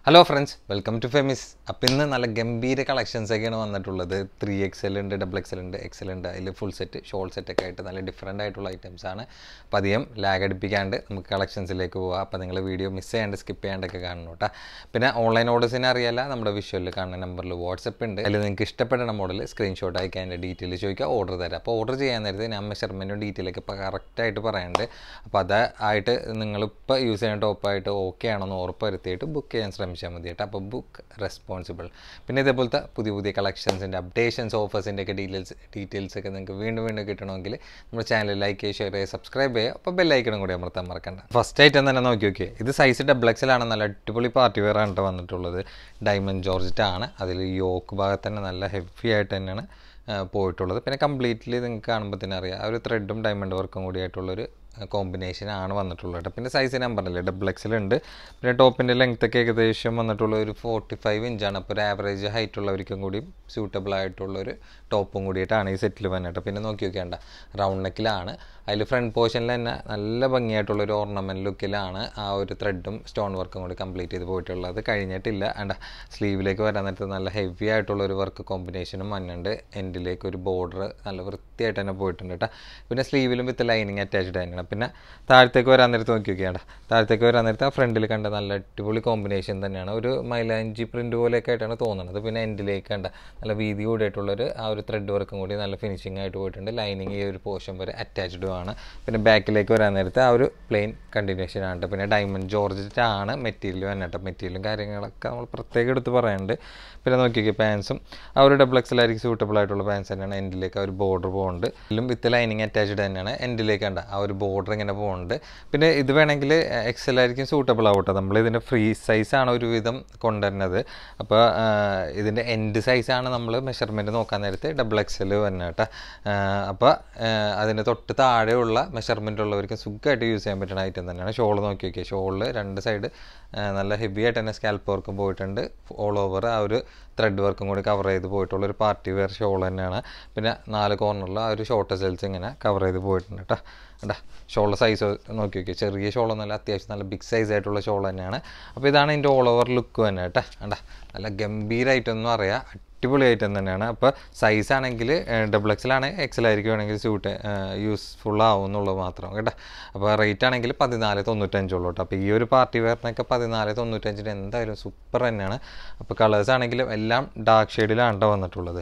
Hello friends welcome to Femis അപ്പം ഇന്ന് നല്ല ഗംഭീര കളക്ഷൻസ് ഒക്കെയാണ് വന്നിട്ടുള്ളത് ത്രീ എക്സ് എൽ ഉണ്ട് ഡബിൾ എക്സ് എൽ ഉണ്ട് എക്സ് എൽ ഉണ്ട് അതിൽ ഫുൾ സെറ്റ് ഷോൾ സെറ്റ് ഒക്കെ ആയിട്ട് നല്ല ഡിഫറെൻ്റ് ആയിട്ടുള്ള ഐറ്റംസ് ആണ് അപ്പോൾ അധികം ലാഗ് അടിപ്പിക്കാണ്ട് നമുക്ക് കളക്ഷൻസിലേക്ക് പോവാം അപ്പോൾ നിങ്ങൾ വീഡിയോ മിസ് ചെയ്യാണ്ട് സ്കിപ്പ് ചെയ്യാണ്ടൊക്കെ കാണണം കേട്ടോ പിന്നെ ഓൺലൈൻ ഓർഡേഴ്സിനെ അറിയാല്ല നമ്മുടെ വിഷ്വലിൽ കാണുന്ന നമ്പറിൽ വാട്സപ്പ് ഉണ്ട് അതിൽ നിങ്ങൾക്ക് ഇഷ്ടപ്പെടുന്ന മോഡൽ സ്ക്രീൻഷോട്ട് അയക്കാൻ അതിൻ്റെ ഡീറ്റെയിൽ ചോദിക്കുക ഓർഡർ തരാം അപ്പോൾ ഓർഡർ ചെയ്യാൻ നേരത്തെ ഞാൻ മെഷർമെൻറ്റും ഡീറ്റെയിൽ ഒക്കെ ഇപ്പോൾ കറക്റ്റായിട്ട് പറയാനുണ്ട് അപ്പോൾ അതായിട്ട് നിങ്ങളിപ്പോൾ യൂസ് ചെയ്യുന്ന ടോപ്പായിട്ട് ഓക്കെ ആണെന്ന് ഉറപ്പ് വരുത്തിയിട്ട് ബുക്ക് ചെയ്യാൻ ശ്രമിച്ചാൽ മതി കേട്ടോ അപ്പോൾ ബുക്ക് റെസ്പോൺസിബിൾ പിന്നെ ഇതേപോലത്തെ പുതിയ പുതിയ കളക്ഷൻസിൻ്റെ അപ്ഡേഷൻസ് ഓഫേഴ്സിൻ്റെ ഒക്കെ ഡീറ്റെയിൽസ് ഡീറ്റെയിൽസ് ഒക്കെ നിങ്ങൾക്ക് വീണ്ടും വീണ്ടും കിട്ടണമെങ്കിൽ നമ്മുടെ ചാനൽ ലൈക്ക് ചെയ്യുക ഷെയർ ചെയ്യുക സബ്സ്ക്രൈബ് ചെയ്യുക അപ്പോൾ ബെല്ലൈക്കണം കൂടി അമർത്താൻ മറക്കണ്ട ഫസ്റ്റ് ഐറ്റം തന്നെ നോക്കി നോക്കിയേ ഇത് സൈസ് ഡബിൾ എക്സലാണ് നല്ല അടിപൊളി പാർട്ടി വെയർ ആണ് ട്ടോ വന്നിട്ടുള്ളത് ഡയമണ്ട് ജോർജറ്റ് ആണ് അതിൽ യോക്ക് ഭാഗത്ത് തന്നെ നല്ല ഹെവി ആയിട്ട് തന്നെയാണ് ആ, പോയിട്ടുള്ളത് പിന്നെ കംപ്ലീറ്റ്ലി നിങ്ങൾക്ക് കാണുമ്പോൾ തന്നെ അറിയാം ആ ഒരു ത്രെഡും ഡയമണ്ട് വർക്കും കൂടി ആയിട്ടുള്ളൊരു കോമ്പിനേഷൻ ആണ് വന്നിട്ടുള്ളത് കേട്ടോ പിന്നെ സൈസ് ഞാൻ പറഞ്ഞില്ലേ ഡബിൾ എക്സിലുണ്ട് പിന്നെ ടോപ്പിൻ്റെ ലെങ്ത് ഒക്കെ ഏകദേശം വന്നിട്ടുള്ള ഒരു ഫോർട്ടി ഫൈവ് ഇഞ്ചാണ് അപ്പോൾ ഒരു ആവറേജ് ഹൈറ്റ് ഉള്ളവർക്കും കൂടി സ്യൂട്ടബിൾ ആയിട്ടുള്ളൊരു ടോപ്പും കൂടിയിട്ടാണ് ഈ സെറ്റിൽ വന്നിട്ട് പിന്നെ നോക്കി നോക്കിയാണ്ട റൗണ്ട് നെക്കിലാണ് അതിൽ ഫ്രണ്ട് പോർഷനിൽ തന്നെ നല്ല ഭംഗിയായിട്ടുള്ളൊരു ഓർണമെൻറ്റ് ലുക്കിലാണ് ആ ഒരു ത്രെഡും സ്റ്റോൺ വർക്കും കൂടി കംപ്ലീറ്റ് ചെയ്ത് പോയിട്ടുള്ളത് കഴിഞ്ഞിട്ടില്ല ആണ്ട സ്ലീവിലേക്ക് വരാൻ നേരത്ത് നല്ല ഹെവി ആയിട്ടുള്ള ഒരു വർക്ക് കോമ്പിനേഷനും വന്നിട്ടുണ്ട് എൻഡിലേക്ക് ഒരു ബോർഡർ നല്ല വൃത്തിയായിട്ട് തന്നെ പോയിട്ടുണ്ട് കേട്ടോ പിന്നെ സ്ലീവിലും വിത്ത് ലൈനിങ് അറ്റാച്ച്ഡ് തന്നെയാണ് പിന്നെ താഴത്തേക്ക് വരാൻ നേരത്ത് നോക്കി നോക്കിയാണ്ട താഴത്തേക്ക് വരാൻ നേരത്ത് ആ ഫ്രണ്ടിൽ കണ്ട നല്ല അടിപൊളി കോമ്പിനേഷൻ തന്നെയാണ് ഒരു മൈലാഞ്ചി പ്രിൻ്റ് പോലെയൊക്കെ ആയിട്ടാണ് തോന്നുന്നത് പിന്നെ എൻഡിലേക്ക് കണ്ട നല്ല വീതി കൂടിയിട്ടുള്ളൊരു ആ ഒരു ത്രെഡ് വർക്കും കൂടി നല്ല ഫിനിഷിംഗ് ആയിട്ട് പോയിട്ടുണ്ട് ലൈനിങ് ഈ ഒരു പോർഷൻ വരെ അറ്റാച്ച്ഡും ആണ് പിന്നെ ബാക്കിലേക്ക് വരാൻ നേരത്ത് ആ ഒരു പ്ലെയിൻ കണ്ടിന്യൂഷൻ ആണ് ട്ടോ. പിന്നെ ഡയമണ്ട് ജോർജറ്റ് ആണ് മെറ്റീരിയൽ വന്നിട്ട് മെറ്റീരിയലും കാര്യങ്ങളൊക്കെ നമ്മൾ പ്രത്യേകം എടുത്ത് പറയാനുണ്ട് പിന്നെ നോക്കിയൊക്കെ പാൻസും ആ ഒരു ഡബിൾ എക്സലായിരിക്കും സൂട്ടബിൾ ആയിട്ടുള്ള പാൻസ് തന്നെയാണ് എൻഡിലേക്ക് ആ ഒരു ബോർഡർ പോകുന്നുണ്ട് ഇതിലും വിത്ത് ലൈനിങ് അറ്റാച്ച്ഡ് തന്നെയാണ് എൻഡിലേക്ക് കണ്ട ആ ഒരു ബോർഡർ ഇങ്ങനെ പോകുന്നുണ്ട് പിന്നെ ഇത് വേണമെങ്കിൽ എക്സലായിരിക്കും സൂട്ടബിൾ ആവട്ടെ നമ്മൾ ഇതിൻ്റെ ഫ്രീ സൈസാണ് ഒരുവിധം കൊണ്ടുവരുന്നത് അപ്പോൾ ഇതിൻ്റെ എൻഡ് സൈസാണ് നമ്മൾ മെഷർമെൻറ്റ് നോക്കാൻ നേരത്തെ ഡബിൾ എക്സൽ തന്നെ കേട്ടോ അപ്പോൾ അതിൻ്റെ തൊട്ട് താഴെയുള്ള മെഷർമെൻ്റ് ഉള്ളവർക്ക് സുഖമായിട്ട് യൂസ് ചെയ്യാൻ പറ്റുന്ന ഐറ്റം തന്നെയാണ് ഷോൾ നോക്കി നോക്കിയാൽ ഷോളിൽ രണ്ട് സൈഡ് നല്ല ഹെവി ആയിട്ട് തന്നെ സ്കാൽപ്പ് വർക്കും പോയിട്ടുണ്ട് ഓൾ ഓവർ ആ ഒരു ത്രെഡ് വർക്കും കൂടി കവർ ചെയ്ത് പോയിട്ടുള്ള ഒരു പാർട്ടി വെയർ ഷോൾ തന്നെയാണ് പിന്നെ നാല് കോർണറിൽ ആ ഒരു ഷോർട്ട് സെൽസ് ഇങ്ങനെ കവർ ചെയ്ത് പോയിട്ടുണ്ട് കേട്ടോ കേട്ടാ ഷോളിൻ്റെ സൈസ് നോക്കി നോക്കി ചെറിയ ഷോളൊന്നുമല്ല അത്യാവശ്യം നല്ല ബിഗ് സൈസ് ആയിട്ടുള്ള ഷോൾ തന്നെയാണ് അപ്പോൾ ഇതാണ് ഇതിൻ്റെ ഓൾ ഓവർ ലുക്ക് തന്നെ കേട്ടോ കണ്ടാ നല്ല ഗംഭീരമായിട്ടൊന്നും അറിയാം അടിപൊളി ഐറ്റം തന്നെയാണ് അപ്പോൾ സൈസ് ആണെങ്കിൽ ഡബിൾ എക്സലാണ് എക്സലായിരിക്കും വേണമെങ്കിൽ സ്യൂട്ട് യൂസ്ഫുൾ ആവും എന്നുള്ളത് മാത്രം കേട്ടോ അപ്പോൾ റേറ്റ് ആണെങ്കിൽ പതിനാല് തൊണ്ണൂറ്റഞ്ചുള്ളൂ കേട്ടോ അപ്പോൾ ഈ ഒരു പാർട്ടി വെയറിനൊക്കെ പതിനാല് തൊണ്ണൂറ്റഞ്ചിന് എന്തായാലും സൂപ്പർ തന്നെയാണ് അപ്പോൾ കളേഴ്സ് ആണെങ്കിലും എല്ലാം ഡാർക്ക് ഷെയ്ഡിലാണ് കേട്ടോ വന്നിട്ടുള്ളത്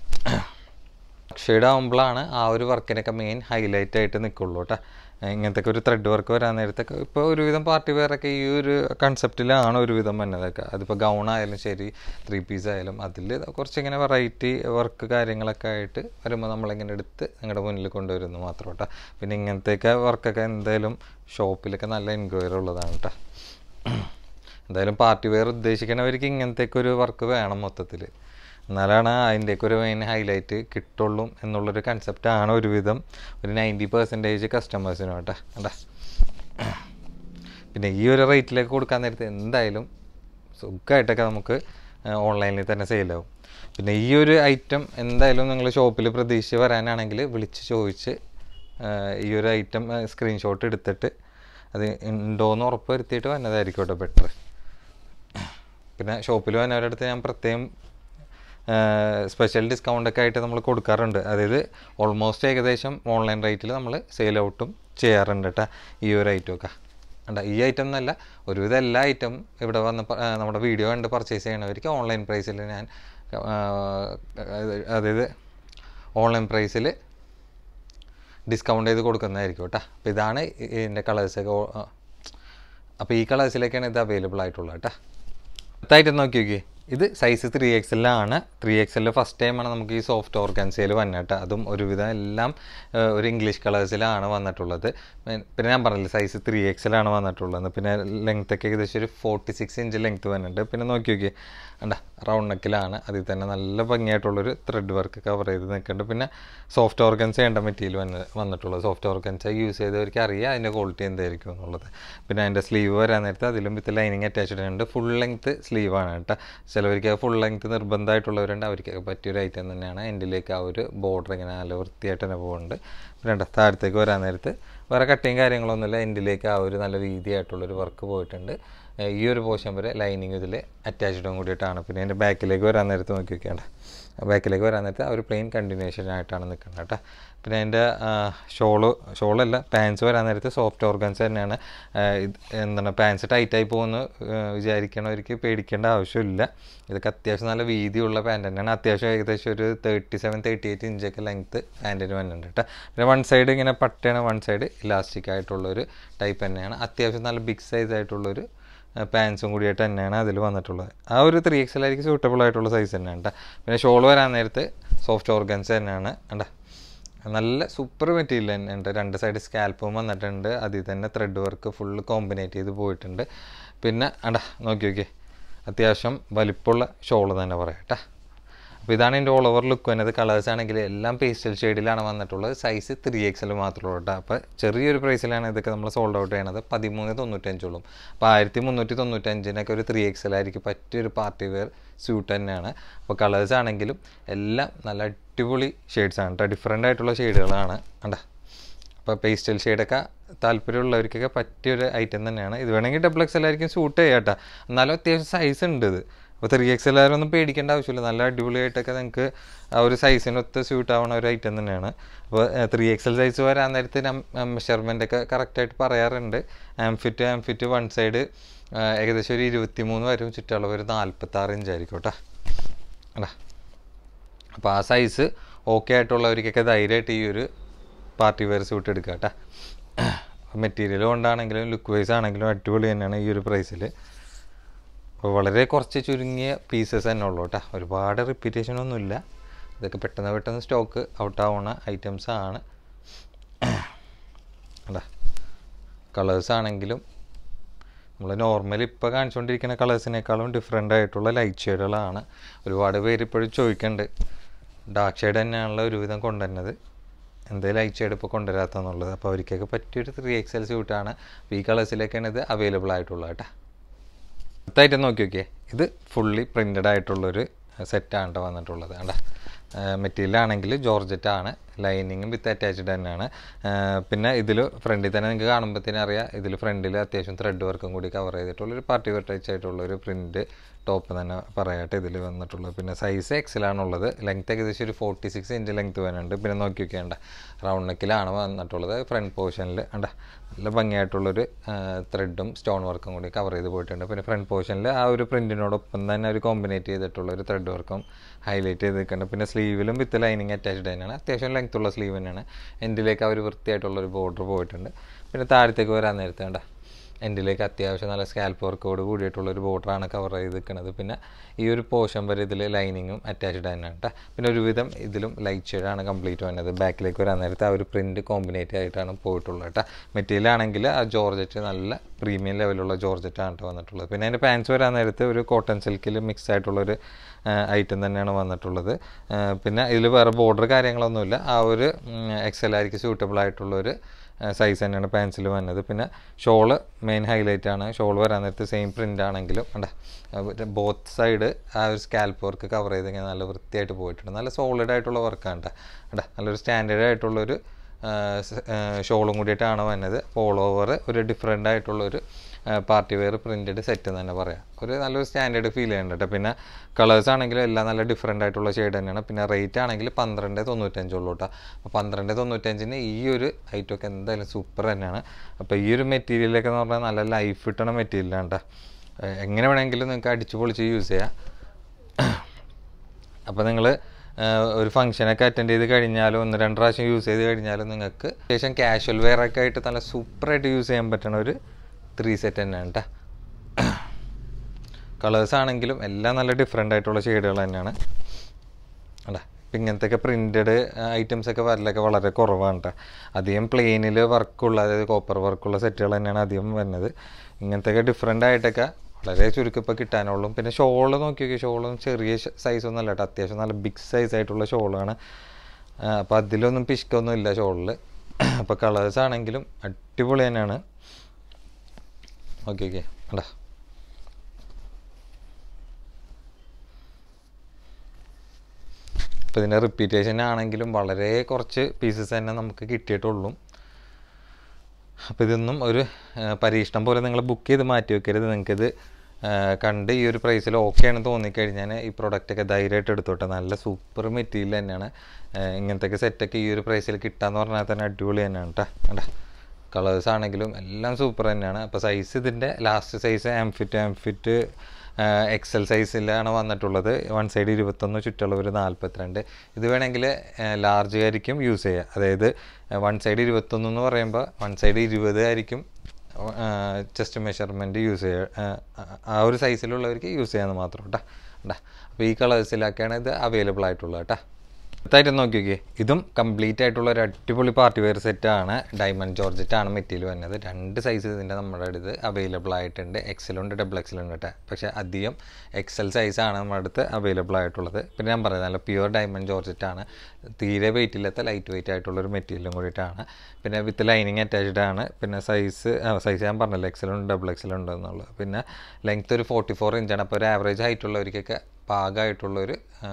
ഷെയ്ഡ് ആകുമ്പോഴാണ് ആ ഒരു വർക്കിനൊക്കെ മെയിൻ ഹൈലൈറ്റ് ആയിട്ട് നിൽക്കുള്ളൂ കേട്ടോ ഇങ്ങനത്തെ ഒരു ത്രെഡ് വർക്ക് വരാൻ നേരത്തൊക്കെ ഇപ്പോൾ ഒരുവിധം പാർട്ടി വെയറൊക്കെ ഈ ഒരു കൺസെപ്റ്റിലാണ് ഒരുവിധം വന്നതൊക്കെ അതിപ്പോൾ ഗൗൺ ആയാലും ശരി ത്രീ പീസ് ആയാലും അതിൽ കുറച്ചിങ്ങനെ വെറൈറ്റി വർക്ക് കാര്യങ്ങളൊക്കെ ആയിട്ട് വരുമ്പോൾ നമ്മളിങ്ങനെ എടുത്ത് നിങ്ങളുടെ മുന്നിൽ കൊണ്ടുവരുന്നു മാത്രം കേട്ടോ പിന്നെ ഇങ്ങനത്തെയൊക്കെ വർക്കൊക്കെ എന്തായാലും ഷോപ്പിലൊക്കെ നല്ല എൻക്വയറി ഉള്ളതാണ് കേട്ടോ എന്തായാലും പാർട്ടി വെയർ ഉദ്ദേശിക്കുന്നവർക്ക് ഇങ്ങനത്തെയൊക്കെ ഒരു വർക്ക് വേണം മൊത്തത്തിൽ എന്നാലാണ് അതിൻ്റെയൊക്കെ ഒരു മെയിൻ ഹൈലൈറ്റ് കിട്ടുള്ളൂ എന്നുള്ളൊരു കൺസെപ്റ്റാണ് ഒരുവിധം ഒരു നയൻറ്റി പെർസെൻറ്റേജ് കസ്റ്റമേഴ്സിനും കേട്ടോ കേട്ടാ പിന്നെ ഈ ഒരു റേറ്റിലേക്ക് കൊടുക്കാൻ നേരത്തെ എന്തായാലും സുഖമായിട്ടൊക്കെ നമുക്ക് ഓൺലൈനിൽ തന്നെ സെയിലാവും പിന്നെ ഈ ഒരു ഐറ്റം എന്തായാലും നിങ്ങൾ ഷോപ്പിൽ പ്രതീക്ഷിച്ച് വരാനാണെങ്കിൽ വിളിച്ച് ചോദിച്ച് ആ, ഈ ഒരു ഐറ്റം സ്ക്രീൻഷോട്ട് എടുത്തിട്ട് അത് ഉണ്ടോയെന്ന് ഉറപ്പ് വരുത്തിയിട്ട് വന്നതായിരിക്കും കേട്ടോ ബെറ്റർ പിന്നെ ഷോപ്പിൽ വന്നവരുടെ അടുത്ത് ഞാൻ പ്രത്യേകം സ്പെഷ്യൽ ഡിസ്കൗണ്ട് ഒക്കെ ആയിട്ട് നമ്മൾ കൊടുക്കാറുണ്ട് അതായത് ഓൾമോസ്റ്റ് ഏകദേശം ഓൺലൈൻ റേറ്റിൽ നമ്മൾ സെയിൽ ഔട്ടും ചെയ്യാറുണ്ട് കേട്ടോ ഈ ഒരു ഐറ്റം ഒക്കെ ഉണ്ട് ഈ ഐറ്റം എന്നല്ല ഒരുവിധം എല്ലാ ഐറ്റം ഇവിടെ വന്ന് പ- ആ, നമ്മുടെ വീഡിയോ കണ്ട് പർച്ചേസ് ചെയ്യണവർക്ക് ഓൺലൈൻ പ്രൈസിൽ ഞാൻ ആ, അതായത് ഓൺലൈൻ പ്രൈസിൽ ഡിസ്കൗണ്ട് ചെയ്ത് കൊടുക്കുന്നതായിരിക്കും കേട്ടോ അപ്പോൾ ഇതാണ് ഇ- ഇതിൻ്റെ കളേഴ്സൊക്കെ അപ്പോൾ ഈ കളേഴ്സിലേക്കാണ് ഇത് അവൈലബിൾ ആയിട്ടുള്ളത് കേട്ടോ അടുത്തായിട്ട് നോക്കി നോക്കി ഇത് സൈസ് ത്രീ എക്സലാണ് ത്രീ എക്സലിൽ ഫസ്റ്റ് ടൈമാണ് നമുക്ക് ഈ സോഫ്റ്റ് ഓർഗൻസയിൽ വന്നിട്ട് അതും ഒരുവിധം എല്ലാം ആ, ഒരു ഇംഗ്ലീഷ് കളേഴ്സിലാണ് വന്നിട്ടുള്ളത് പിന്നെ പിന്നെ ഞാൻ പറഞ്ഞില്ല സൈസ് ത്രീ എക്സലാണ് വന്നിട്ടുള്ളത് പിന്നെ ലെങ്ത് ഒക്കെ ഏകദേശം ഒരു ഫോർട്ടി സിക്സ് ഇഞ്ച് ലെങ്ത് വന്നിട്ടുണ്ട് പിന്നെ നോക്കി നോക്കി കണ്ട റൗണ്ട് നെക്കിലാണ് അതിൽ തന്നെ നല്ല ഭംഗിയായിട്ടുള്ളൊരു ത്രെഡ് വർക്ക് കവർ ചെയ്ത് നിൽക്കുന്നുണ്ട് പിന്നെ സോഫ്റ്റ് ഓർഗൻസ് ചെയ്യേണ്ട മെറ്റീരിയൽ വന്ന് വന്നിട്ടുള്ളത് സോഫ്റ്റ് ഓർഗൻസ് യൂസ് ചെയ്തവർക്ക് അറിയാം അതിൻ്റെ ക്വാളിറ്റി എന്തായിരിക്കും എന്നുള്ളത് പിന്നെ അതിൻ്റെ സ്ലീവ് വരാൻ നേരത്തെ അതിലും വിത്ത് ലൈനിങ് അറ്റാച്ച്ഡ് ഉണ്ട് ഫുൾ ലെങ്ത് സ്ലീവാണ് കേട്ടോ ചിലവർക്ക് ഫുൾ ലെങ്ത് നിർബന്ധമായിട്ടുള്ളവരുണ്ട് അവർക്കൊക്കെ പറ്റിയൊരു ഐറ്റം തന്നെയാണ് എൻഡിലേക്ക് ആ ഒരു ബോർഡർ ഇങ്ങനെ നല്ല വൃത്തിയായിട്ട് തന്നെ പോകുന്നുണ്ട് പിന്നെ കണ്ടോ താഴത്തേക്ക് വരാൻ നേരത്ത് വേറെ കട്ടിങ് കാര്യങ്ങളൊന്നുമില്ല എൻഡിലേക്ക് ആ ഒരു നല്ല വീതിയായിട്ടുള്ളൊരു വർക്ക് പോയിട്ടുണ്ട് ഏഹ് ഈ ഒരു പോർഷൻ വരെ ലൈനിങ് ഇതിൽ അറ്റാച്ച്ഡും കൂടിയിട്ടാണ് പിന്നെ അതിൻ്റെ ബാക്കിലേക്ക് വരാൻ നേരത്ത് നോക്കി വെക്കേണ്ട ബാക്കിലേക്ക് വരാൻ നേരത്ത് ആ ഒരു പ്ലെയിൻ കണ്ടിന്യൂഷൻ ആയിട്ടാണ് നിൽക്കുന്നത് കേട്ടോ പിന്നെ അതിൻ്റെ ഷോള് ഷോളല്ല പാൻസ് വരാൻ നേരത്ത് സോഫ്റ്റ് ഓർഗൻസ് തന്നെയാണ് ആ, ഇത് എന്താണ് പാൻസ് ടൈറ്റായി പോകുമെന്ന് വിചാരിക്കണവർക്ക് പേടിക്കേണ്ട ആവശ്യമില്ല ഇതൊക്കെ അത്യാവശ്യം നല്ല വീതിയുള്ള പാൻറ് തന്നെയാണ് അത്യാവശ്യം ഏകദേശം ഒരു തേർട്ടി സെവൻ തേർട്ടി എയ്റ്റ് ഇഞ്ചൊക്കെ ലെങ്ത്ത് പാൻറ്റിന് വരുന്നുണ്ട് കേട്ടോ പിന്നെ വൺ സൈഡ് ഇങ്ങനെ പട്ടയാണ് വൺ സൈഡ് ഇലാസ്റ്റിക് ആയിട്ടുള്ളൊരു ടൈപ്പ് തന്നെയാണ് അത്യാവശ്യം നല്ല ബിഗ് സൈസ് ആയിട്ടുള്ളൊരു പാൻസും കൂടിയായിട്ട് തന്നെയാണ് അതിൽ വന്നിട്ടുള്ളത് ആ ഒരു ത്രീ എക്സ് ആയിരിക്കും സൂട്ടബിൾ ആയിട്ടുള്ള സൈസ് തന്നെയാണ് കേട്ടോ പിന്നെ ഷോൾ വരാൻ നേരത്ത് സോഫ്റ്റ് ഓർഗൻസ് തന്നെയാണ് കണ്ടോ നല്ല സൂപ്പർ മെറ്റീരിയൽ തന്നെയുണ്ട് രണ്ട് സൈഡ് സ്കാൽപ്പും വന്നിട്ടുണ്ട് അതിൽ തന്നെ ത്രെഡ് വർക്ക് ഫുള്ള് കോമ്പിനേറ്റ് ചെയ്ത് പോയിട്ടുണ്ട് പിന്നെ അടാ നോക്കി നോക്കി അത്യാവശ്യം വലിപ്പമുള്ള ഷോൾ തന്നെ പറയാം കേട്ടോ അപ്പോൾ ഇതാണ് എൻ്റെ ഓൾ ഓവർ ലുക്ക് വരുന്നത് കളേഴ്സ് ആണെങ്കിൽ എല്ലാം പേസ്റ്റൽ ഷെയ്ഡിലാണ് വന്നിട്ടുള്ളത് സൈസ് ത്രീ എക്സൽ മാത്രമേ ഉള്ളൂ കേട്ടോ അപ്പോൾ ചെറിയൊരു പ്രൈസിലാണ് ഇതൊക്കെ നമ്മൾ സോൾഡ് ഔട്ട് ചെയ്യണത് പതിമൂന്ന് തൊണ്ണൂറ്റഞ്ചോളും അപ്പോൾ ആയിരത്തി മുന്നൂറ്റി തൊണ്ണൂറ്റഞ്ചിനൊക്കെ ഒരു ത്രീ എക്സൽ ആയിരിക്കും പറ്റിയൊരു പാർട്ടി വെയർ സ്യൂട്ട് തന്നെയാണ് അപ്പോൾ കളേഴ്സ് ആണെങ്കിലും എല്ലാം നല്ല അടിപൊളി ഷെയ്ഡ്സ് ആണ് കേട്ടോ ഡിഫറെൻ്റ് ആയിട്ടുള്ള ഷെയ്ഡുകളാണ് കണ്ടോ അപ്പോൾ പേസ്റ്റൽ ഷെയ്ഡൊക്കെ താല്പര്യമുള്ളവർക്കൊക്കെ പറ്റിയൊരു ഐറ്റം തന്നെയാണ് ഇത് വേണമെങ്കിൽ ഡബിൾ എക്സ് എല്ലായിരിക്കും സൂട്ട് ചെയ്യാം കേട്ടോ എന്നാലും അത്യാവശ്യം സൈസ് ഉണ്ട് ഇത് അപ്പോൾ ത്രീ എക്സ് എല്ലാവരും പേടിക്കേണ്ട ആവശ്യമില്ല നല്ല അടിപൊളിയായിട്ടൊക്കെ നിങ്ങൾക്ക് ആ ഒരു സൈസിനൊത്ത് സ്യൂട്ട് ആവുന്ന ഒരു ഐറ്റം തന്നെയാണ് അപ്പോൾ ത്രീ എക്സ് എൽ സൈസ് വരാൻ നേരത്ത് മെഷർമെൻ്റ് ഒക്കെ കറക്റ്റായിട്ട് പറയാറുണ്ട് ആംഫിറ്റ് ആംഫിറ്റ് വൺ സൈഡ് ഏകദേശം ഒരു ഇരുപത്തി മൂന്ന് വരും ചുറ്റളവ് ഒരു നാൽപ്പത്താറ് ഇഞ്ചായിരിക്കും കേട്ടോ അടാ അപ്പോൾ ആ സൈസ് ഓക്കെ ആയിട്ടുള്ളവർക്കൊക്കെ ധൈര്യമായിട്ട് ഈ ഒരു പാർട്ടി വെയർ സ്യൂട്ട് എടുക്കുക കേട്ടോ മെറ്റീരിയൽ കൊണ്ടാണെങ്കിലും ലുക്ക് വൈസ് ആണെങ്കിലും അടിപൊളി തന്നെയാണ് ഈ ഒരു പ്രൈസിൽ അപ്പോൾ വളരെ കുറച്ച് ചുരുങ്ങിയ പീസസ് തന്നെ ഉള്ളൂ കേട്ടോ ഒരുപാട് റിപ്പീറ്റേഷൻ ഒന്നുമില്ല ഇതൊക്കെ പെട്ടെന്ന് പെട്ടെന്ന് സ്റ്റോക്ക് ഔട്ട് ആവുന്ന ഐറ്റംസ് ആണ് അല്ല കളേഴ്സ് ആണെങ്കിലും നമ്മൾ നോർമലി ഇപ്പോൾ കാണിച്ചുകൊണ്ടിരിക്കുന്ന കളേഴ്സിനേക്കാളും ഡിഫറെൻ്റ് ആയിട്ടുള്ള ലൈറ്റ് ഷെയ്ഡുകളാണ് ഒരുപാട് പേര് ഇപ്പോഴും ചോദിക്കുന്നുണ്ട് ഡാർക്ക് ഷെയ്ഡ് തന്നെയാണല്ലോ ഒരുവിധം കൊണ്ടുവരുന്നത് എന്തേ ലൈറ്റ് ഷെയ്ഡ് ഇപ്പോൾ കൊണ്ടുവരാത്തെന്നുള്ളത് അപ്പോൾ അവർക്കൊക്കെ പറ്റിയൊരു ത്രീ എക്സ് എൽ സ്യൂട്ടാണ് അപ്പോൾ ഈ കളേഴ്സിലേക്കാണ് ഇത് അവൈലബിൾ ആയിട്ടുള്ളത് കേട്ടോ അടുത്തായിട്ട് നോക്കി നോക്കിയേ ഇത് ഫുള്ളി പ്രിൻറ്റഡ് ആയിട്ടുള്ളൊരു സെറ്റാണ് കേട്ടോ വന്നിട്ടുള്ളത് കണ്ട മെറ്റീരിയൽ ആണെങ്കിൽ ജോർജറ്റ് ആണ് ലൈനിങ്ങും വിത്ത് അറ്റാച്ച്ഡ് തന്നെയാണ് ആ, പിന്നെ ഇതിൽ ഫ്രണ്ടിൽ തന്നെ നിങ്ങൾക്ക് കാണുമ്പോഴത്തേനും അറിയാം ഇതിൽ ഫ്രണ്ടിൽ അത്യാവശ്യം ത്രെഡ് വർക്കും കൂടി കവർ ചെയ്തിട്ടുള്ളൊരു പാർട്ടി വെയർ ടച്ച് ആയിട്ടുള്ളൊരു പ്രിൻറ്റ് ടോപ്പ് തന്നെ പറയാട്ടെ ഇതിൽ വന്നിട്ടുള്ളത് പിന്നെ സൈസ് എക്സിലാണുള്ളത് ലെങ്ത് ഏകദേശം ഒരു ഫോർട്ടി സിക്സ് ഇഞ്ച് ലെങ്ത് വരുന്നുണ്ട് പിന്നെ നോക്കി നോക്കിയാണ്ട റൗണ്ട് നെക്കിലാണ് വന്നിട്ടുള്ളത് ഫ്രണ്ട് പോർഷനിൽ അണ്ട നല്ല ഭംഗിയായിട്ടുള്ളൊരു ത്രെഡും സ്റ്റോൺ വർക്കും കൂടി കവർ ചെയ്ത് പോയിട്ടുണ്ട് പിന്നെ ഫ്രണ്ട് പോർഷനിൽ ആ ഒരു പ്രിൻറ്റിനോടൊപ്പം തന്നെ ഒരു കോമ്പിനേറ്റ് ചെയ്തിട്ടുള്ള ഒരു ത്രെഡ് വർക്കും ഹൈലൈറ്റ് ചെയ്ത് നിൽക്കുന്നുണ്ട് പിന്നെ സ്ലീവിലും വിത്ത് ലൈനിങ് അറ്റാച്ച്ഡ് തന്നെയാണ് അത്യാവശ്യം ലെങ്ത് ഉള്ള സ്ലീവ് തന്നെയാണ് എൻഡിലേക്ക് ആ ഒരു വൃത്തിയായിട്ടുള്ളൊരു ബോർഡർ പോയിട്ടുണ്ട് പിന്നെ താഴത്തേക്ക് വരാൻ നേരത്തെ വേണ്ട എൻഡിലേക്ക് അത്യാവശ്യം നല്ല സ്കാൽപ്പ് വർക്കോട് കൂടിയിട്ടുള്ള ഒരു ബോർഡറാണ് കവർ ചെയ്ത് നിൽക്കുന്നത് പിന്നെ ഈ ഒരു പോർഷൻ വരെ ഇതിൽ ലൈനിങ്ങും അറ്റാച്ച്ഡ് തന്നെയാണ് കേട്ടോ പിന്നെ ഒരുവിധം ഇതിലും ലൈറ്റ് ഷെയ്ഡാണ് കംപ്ലീറ്റ് വന്നത് ബാക്കിലേക്ക് വരാൻ നേരത്തെ ആ ഒരു പ്രിൻറ്റ് കോമ്പിനേറ്റ് ആയിട്ടാണ് പോയിട്ടുള്ളത് കേട്ടോ മെറ്റീരിയൽ ആണെങ്കിൽ ആ ജോർജറ്റ് നല്ല പ്രീമിയം ലെവലുള്ള ജോർജറ്റ് ആണ് കേട്ടോ വന്നിട്ടുള്ളത് പിന്നെ അതിൻ്റെ പാൻസ് വരാൻ നേരത്ത് ഒരു കോട്ടൺ സിൽക്കിൽ മിക്സ് ആയിട്ടുള്ളൊരു ഐറ്റം തന്നെയാണ് വന്നിട്ടുള്ളത് ആ, പിന്നെ ഇതിൽ വേറെ ബോർഡർ കാര്യങ്ങളൊന്നുമില്ല ആ ഒരു എക്സൽ ആയിരിക്കും സ്യൂട്ടബിൾ ആയിട്ടുള്ളൊരു സൈസ് തന്നെയാണ് പാൻസിൽ വന്നത് പിന്നെ ഷോള് മെയിൻ ഹൈലൈറ്റ് ആണ് ഷോൾ വരാൻ നേരത്ത് സെയിം പ്രിൻ്റ് ആണെങ്കിലും കണ്ട ബോത്ത് സൈഡ് ആ ഒരു സ്കാൽപ്പ് വർക്ക് കവർ ചെയ്ത് ഇങ്ങനെ നല്ല വൃത്തിയായിട്ട് പോയിട്ടുണ്ട് നല്ല സോളിഡ് ആയിട്ടുള്ള വർക്കാണ് കേട്ടോ കണ്ട നല്ലൊരു സ്റ്റാൻഡേർഡ് ആയിട്ടുള്ളൊരു ഷോളും കൂടിയിട്ടാണ് വന്നത് ഓൾ ഓവർ ഒരു ഡിഫറെൻ്റ് ആയിട്ടുള്ളൊരു പാർട്ടി വെയർ പ്രിൻറ്റഡ് സെറ്റ് തന്നെ പറയാം ഒരു നല്ലൊരു സ്റ്റാൻഡേർഡ് ഫീൽ ചെയ്യുന്നുണ്ട് കേട്ടോ പിന്നെ കളേഴ്സ് ആണെങ്കിലും എല്ലാം നല്ല ഡിഫറെൻ്റ് ആയിട്ടുള്ള ഷെയ്ഡ് തന്നെയാണ് പിന്നെ റേറ്റ് ആണെങ്കിൽ പന്ത്രണ്ട് തൊണ്ണൂറ്റഞ്ചുള്ളൂ കേട്ടോ അപ്പോൾ പന്ത്രണ്ട് തൊണ്ണൂറ്റഞ്ചിന് ഈ ഒരു ഐറ്റമൊക്കെ എന്തായാലും സൂപ്പർ തന്നെയാണ് അപ്പോൾ ഈ ഒരു മെറ്റീരിയലൊക്കെ എന്ന് പറഞ്ഞാൽ നല്ല ലൈഫ് കിട്ടണ മെറ്റീരിയലാണ് കേട്ടോ ഏഹ് എങ്ങനെ വേണമെങ്കിലും നിങ്ങൾക്ക് അടിച്ചു പൊളിച്ച് യൂസ് ചെയ്യാം അപ്പോൾ നിങ്ങൾ ഒരു ഫംഗ്ഷനൊക്കെ അറ്റൻഡ് ചെയ്ത് കഴിഞ്ഞാലും ഒന്ന് രണ്ട് പ്രാവശ്യം യൂസ് ചെയ്ത് കഴിഞ്ഞാലും നിങ്ങൾക്ക് ശേഷം കാഷ്വൽ വെയർ ഒക്കെ ആയിട്ട് നല്ല സൂപ്പറായിട്ട് യൂസ് ചെയ്യാൻ പറ്റണ ഒരു ത്രീ സെറ്റ് തന്നെയാണ് കേട്ടോ കളേഴ്സ് ആണെങ്കിലും എല്ലാം നല്ല ഡിഫറെൻ്റ് ആയിട്ടുള്ള ഷെയ്ഡുകൾ തന്നെയാണ് അല്ല ഇപ്പം ഇങ്ങനത്തെയൊക്കെ പ്രിൻറ്റഡ് ഐറ്റംസ് ഒക്കെ വരലൊക്കെ വളരെ കുറവാണ് കേട്ടോ അധികം പ്ലെയിനിൽ വർക്കുള്ള അതായത് കോപ്പർ വർക്കുള്ള സെറ്റുകൾ തന്നെയാണ് അധികം വരുന്നത് ഇങ്ങനത്തെയൊക്കെ ഡിഫറെൻ്റ് ആയിട്ടൊക്കെ വളരെ ചുരുക്കം ഇപ്പോൾ കിട്ടാനുള്ളൂ പിന്നെ ഷോള് നോക്കി നോക്കി ഷോളും ചെറിയ സൈസൊന്നും അല്ല കേട്ടോ അത്യാവശ്യം നല്ല ബിഗ് സൈസ് ആയിട്ടുള്ള ഷോളാണ് അപ്പോൾ അതിലൊന്നും പിശുക്കൊന്നും ഇല്ല ഷോളിൽ അപ്പോൾ കളേഴ്സ് ആണെങ്കിലും അടിപൊളി തന്നെയാണ് ഓക്കെ ഓക്കെ അടാ അപ്പോൾ ഇതിൻ്റെ റിപ്പീറ്റേഷൻ ആണെങ്കിലും വളരെ കുറച്ച് പീസസ് തന്നെ നമുക്ക് കിട്ടിയിട്ടുള്ളൂ അപ്പോൾ ഇതൊന്നും ഒരു ആ, പരീക്ഷണം പോലെ നിങ്ങൾ ബുക്ക് ചെയ്ത് മാറ്റി വെക്കരുത് നിങ്ങൾക്കിത് ആ, കണ്ട് ഈ ഒരു പ്രൈസിൽ ഓക്കെ ആണെന്ന് തോന്നിക്കഴിഞ്ഞാൽ ഈ പ്രൊഡക്റ്റൊക്കെ ധൈര്യമായിട്ട് എടുത്തോട്ടെ നല്ല സൂപ്പർ മെറ്റീരിയൽ തന്നെയാണ് ആ, ഇങ്ങനത്തെ സെറ്റൊക്കെ ഈ ഒരു പ്രൈസിൽ കിട്ടാന്ന് പറഞ്ഞാൽ തന്നെ അടിപൊളി തന്നെയാണ് കേട്ടോ കണ്ടാ കളേഴ്സ് ആണെങ്കിലും എല്ലാം സൂപ്പർ തന്നെയാണ് അപ്പോൾ സൈസ് ഇതിൻ്റെ ലാസ്റ്റ് സൈസ് ആംഫിറ്റ് ആംഫിറ്റ് എക്സൽ സൈസിലാണ് വന്നിട്ടുള്ളത് വൺ സൈഡ് ഇരുപത്തൊന്ന് ചുറ്റളവ് ഒരു നാൽപ്പത്തിരണ്ട് ഇത് വേണമെങ്കിൽ ലാർജ് ആയിരിക്കും യൂസ് ചെയ്യുക അതായത് വൺ സൈഡ് ഇരുപത്തൊന്ന് എന്ന് പറയുമ്പോൾ വൺ സൈഡ് ഇരുപത് ആയിരിക്കും ചെസ്റ്റ് മെഷർമെൻറ്റ് യൂസ് ചെയ്യുക ആ ഒരു സൈസിലുള്ളവർക്ക് യൂസ് ചെയ്യാമെന്ന് മാത്രം കേട്ടോ കേട്ടാ അപ്പോൾ ഈ കളേഴ്സിലൊക്കെയാണ് ഇത് അവൈലബിൾ ആയിട്ടുള്ളത് കേട്ടോ അടുത്തായിട്ട് നോക്കി നോക്കിയേ ഇതും കംപ്ലീറ്റ് ആയിട്ടുള്ള ഒരു അടിപൊളി പാർട്ടി വെയർ സെറ്റാണ് ഡയമണ്ട് ജോർജറ്റ് ആണ് മെറ്റീരിയൽ വരുന്നത് രണ്ട് സൈസ് ഇതിൻ്റെ നമ്മുടെ അടുത്ത് അവൈലബിൾ ആയിട്ടുണ്ട് എക്സലുണ്ട് ഡബിൾ എക്സലുണ്ട് കേട്ടോ പക്ഷേ അധികം എക്സൽ സൈസാണ് നമ്മുടെ അടുത്ത് അവൈലബിൾ ആയിട്ടുള്ളത് പിന്നെ ഞാൻ പറയുന്നത് നല്ല പ്യുവർ ഡയമണ്ട് ജോർജറ്റ് ആണ് തീരെ വെയിറ്റ് ഇല്ലാത്ത ലൈറ്റ് വെയിറ്റ് ആയിട്ടുള്ള ഒരു മെറ്റീരിയലും കൂടിയിട്ടാണ് പിന്നെ വിത്ത് ലൈനിങ് അറ്റാച്ച്ഡ് ആണ് പിന്നെ സൈസ് സൈസ് ഞാൻ പറഞ്ഞല്ലോ എക്സലുണ്ട് ഡബിൾ എക്സലുണ്ട് എന്നുള്ളത് പിന്നെ ലെങ്ത് ഒരു ഫോർട്ടി ഫോർ ഇഞ്ചാണ് അപ്പോൾ ഒരു ആവറേജ് ഹൈറ്റ് ഉള്ളവർക്കൊക്കെ പാകമായിട്ടുള്ളൊരു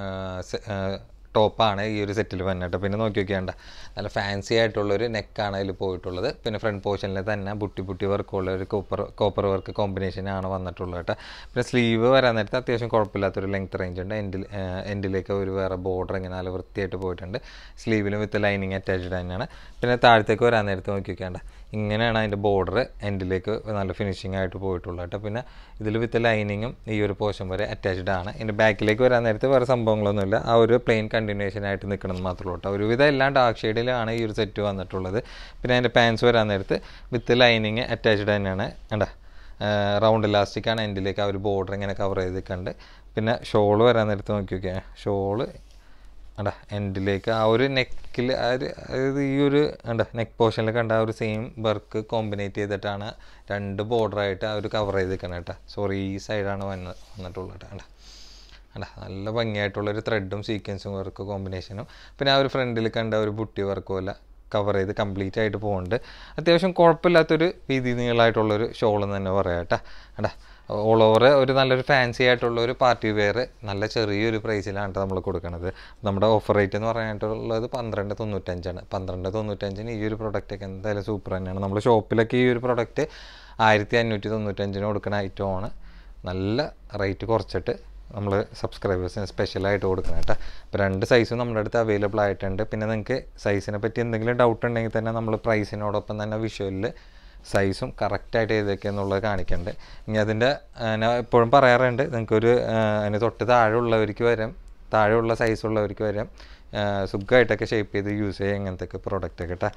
ടോപ്പാണ് ഈ ഒരു സെറ്റിൽ വന്നിട്ട് പിന്നെ നോക്കി നോക്കിയാണ്ട നല്ല ഫാൻസി ആയിട്ടുള്ളൊരു നെക്കാണ് അതിൽ പോയിട്ടുള്ളത് പിന്നെ ഫ്രണ്ട് പോർഷനിൽ തന്നെ ബുട്ടി ബുട്ടി വർക്കുള്ള ഒരു കോപ്പർ കോപ്പർ വർക്ക് കോമ്പിനേഷനാണ് വന്നിട്ടുള്ളത് കേട്ടോ പിന്നെ സ്ലീവ് വരാൻ നേരത്തെ അത്യാവശ്യം കുഴപ്പമില്ലാത്തൊരു ലെങ്ത് റേഞ്ച് ഉണ്ട് എൻഡിൽ എൻഡിലേക്ക് ഒരു വേറെ ബോർഡർ ഇങ്ങനെ നല്ല വൃത്തിയായിട്ട് പോയിട്ടുണ്ട് സ്ലീവിലും വിത്ത് ലൈനിങ് അറ്റാച്ച്ഡ് തന്നെയാണ് പിന്നെ താഴത്തേക്ക് വരാൻ നേരത്തെ നോക്കി നോക്കിയാണ്ട ഇങ്ങനെയാണ് അതിൻ്റെ ബോർഡർ എൻഡിലേക്ക് നല്ല ഫിനിഷിംഗ് ആയിട്ട് പോയിട്ടുള്ളത് കേട്ടോ പിന്നെ ഇതിൽ വിത്ത് ലൈനിങ്ങും ഈ ഒരു പോർഷൻ വരെ അറ്റാച്ച്ഡ് ആണ് ഇതിൻ്റെ ബാക്കിലേക്ക് വരാൻ നേരത്തെ വേറെ സംഭവങ്ങളൊന്നുമില്ല ആ ഒരു പ്ലെയിൻ കണ്ടിന്യൂഷൻ ആയിട്ട് നിൽക്കണം മാത്രമേ ഉള്ളൂ കേട്ടോ ഒരുവിധം എല്ലാം ഡാർക്ക് ഷെയ്ഡിലാണ് ഈ ഒരു സെറ്റ് വന്നിട്ടുള്ളത് പിന്നെ അതിൻ്റെ പാൻസ് വരാൻ നേരത്ത് വിത്ത് ലൈനിങ് അറ്റാച്ച്ഡ് തന്നെയാണ് കണ്ടാ റൗണ്ട് ഇലാസ്റ്റിക്കാണ് എൻഡിലേക്ക് ആ ഒരു ബോർഡർ ഇങ്ങനെ കവർ ചെയ്ത് കണ്ട് പിന്നെ ഷോള് വരാൻ നേരത്ത് നോക്കി നോക്കിയാൽ ഷോള് അടാ എൻഡിലേക്ക് ആ ഒരു നെക്കിൽ ആ ഒരു അതായത് ഈ ഒരു അണ്ട നെക്ക് പോർഷനിൽ കണ്ട ആ ഒരു സെയിം വർക്ക് കോമ്പിനേറ്റ് ചെയ്തിട്ടാണ് രണ്ട് ബോർഡറായിട്ട് ആ ഒരു കവർ ചെയ്തിരിക്കണം കേട്ടോ സോറി ഈ സൈഡാണ് വന്ന് വന്നിട്ടുള്ളത് കേട്ടോ കണ്ട കണ്ട നല്ല ഭംഗിയായിട്ടുള്ളൊരു ത്രെഡും സീക്വൻസും വർക്ക് കോമ്പിനേഷനും പിന്നെ ആ ഒരു ഫ്രണ്ടിൽ കണ്ട ഒരു ബുട്ടി വർക്ക് പോലെ കവർ ചെയ്ത് കംപ്ലീറ്റ് ആയിട്ട് പോകുന്നുണ്ട് അത്യാവശ്യം കുഴപ്പമില്ലാത്തൊരു വീതി നീളമായിട്ടുള്ളൊരു ഷോളെന്ന് തന്നെ പറയാം കേട്ടോ കണ്ടാ ഓൾ ഓവർ ഒരു നല്ലൊരു ഫാൻസി ആയിട്ടുള്ള ഒരു പാർട്ടി വെയർ നല്ല ചെറിയൊരു പ്രൈസിലാണ് നമ്മൾ കൊടുക്കുന്നത് നമ്മുടെ ഓഫർ റേറ്റ് എന്ന് പറയാനായിട്ടുള്ളത് പന്ത്രണ്ട് തൊണ്ണൂറ്റഞ്ചാണ് പന്ത്രണ്ട് തൊണ്ണൂറ്റഞ്ചിന് ഈ ഒരു പ്രൊഡക്റ്റൊക്കെ എന്തായാലും സൂപ്പർ തന്നെയാണ് നമ്മൾ ഷോപ്പിലൊക്കെ ഈ ഒരു പ്രൊഡക്റ്റ് ആയിരത്തി അഞ്ഞൂറ്റി തൊണ്ണൂറ്റഞ്ചിന് കൊടുക്കുന്ന ഐറ്റമാണ് നല്ല റേറ്റ് കുറച്ചിട്ട് നമ്മൾ സബ്സ്ക്രൈബേഴ്സിന് സ്പെഷ്യലായിട്ട് കൊടുക്കണം കേട്ടോ അപ്പോൾ രണ്ട് സൈസും നമ്മുടെ അടുത്ത് അവൈലബിൾ ആയിട്ടുണ്ട് പിന്നെ നിങ്ങൾക്ക് സൈസിനെ പറ്റി എന്തെങ്കിലും ഡൗട്ട് ഉണ്ടെങ്കിൽ തന്നെ നമ്മൾ പ്രൈസിനോടൊപ്പം തന്നെ വിഷ്വലിൽ സൈസും കറക്റ്റായിട്ട് ഏതൊക്കെ എന്നുള്ളത് കാണിക്കുന്നുണ്ട് ഇനി അതിൻ്റെ ഞാൻ എപ്പോഴും പറയാറുണ്ട് നിങ്ങൾക്കൊരു അതിന് തൊട്ട് താഴെയുള്ളവർക്ക് വരാം താഴെയുള്ള സൈസുള്ളവർക്ക് വരാം സുഖമായിട്ടൊക്കെ ഷേപ്പ് ചെയ്ത് യൂസ് ചെയ്യുക ഇങ്ങനത്തെ പ്രോഡക്റ്റൊക്കെ കേട്ടോ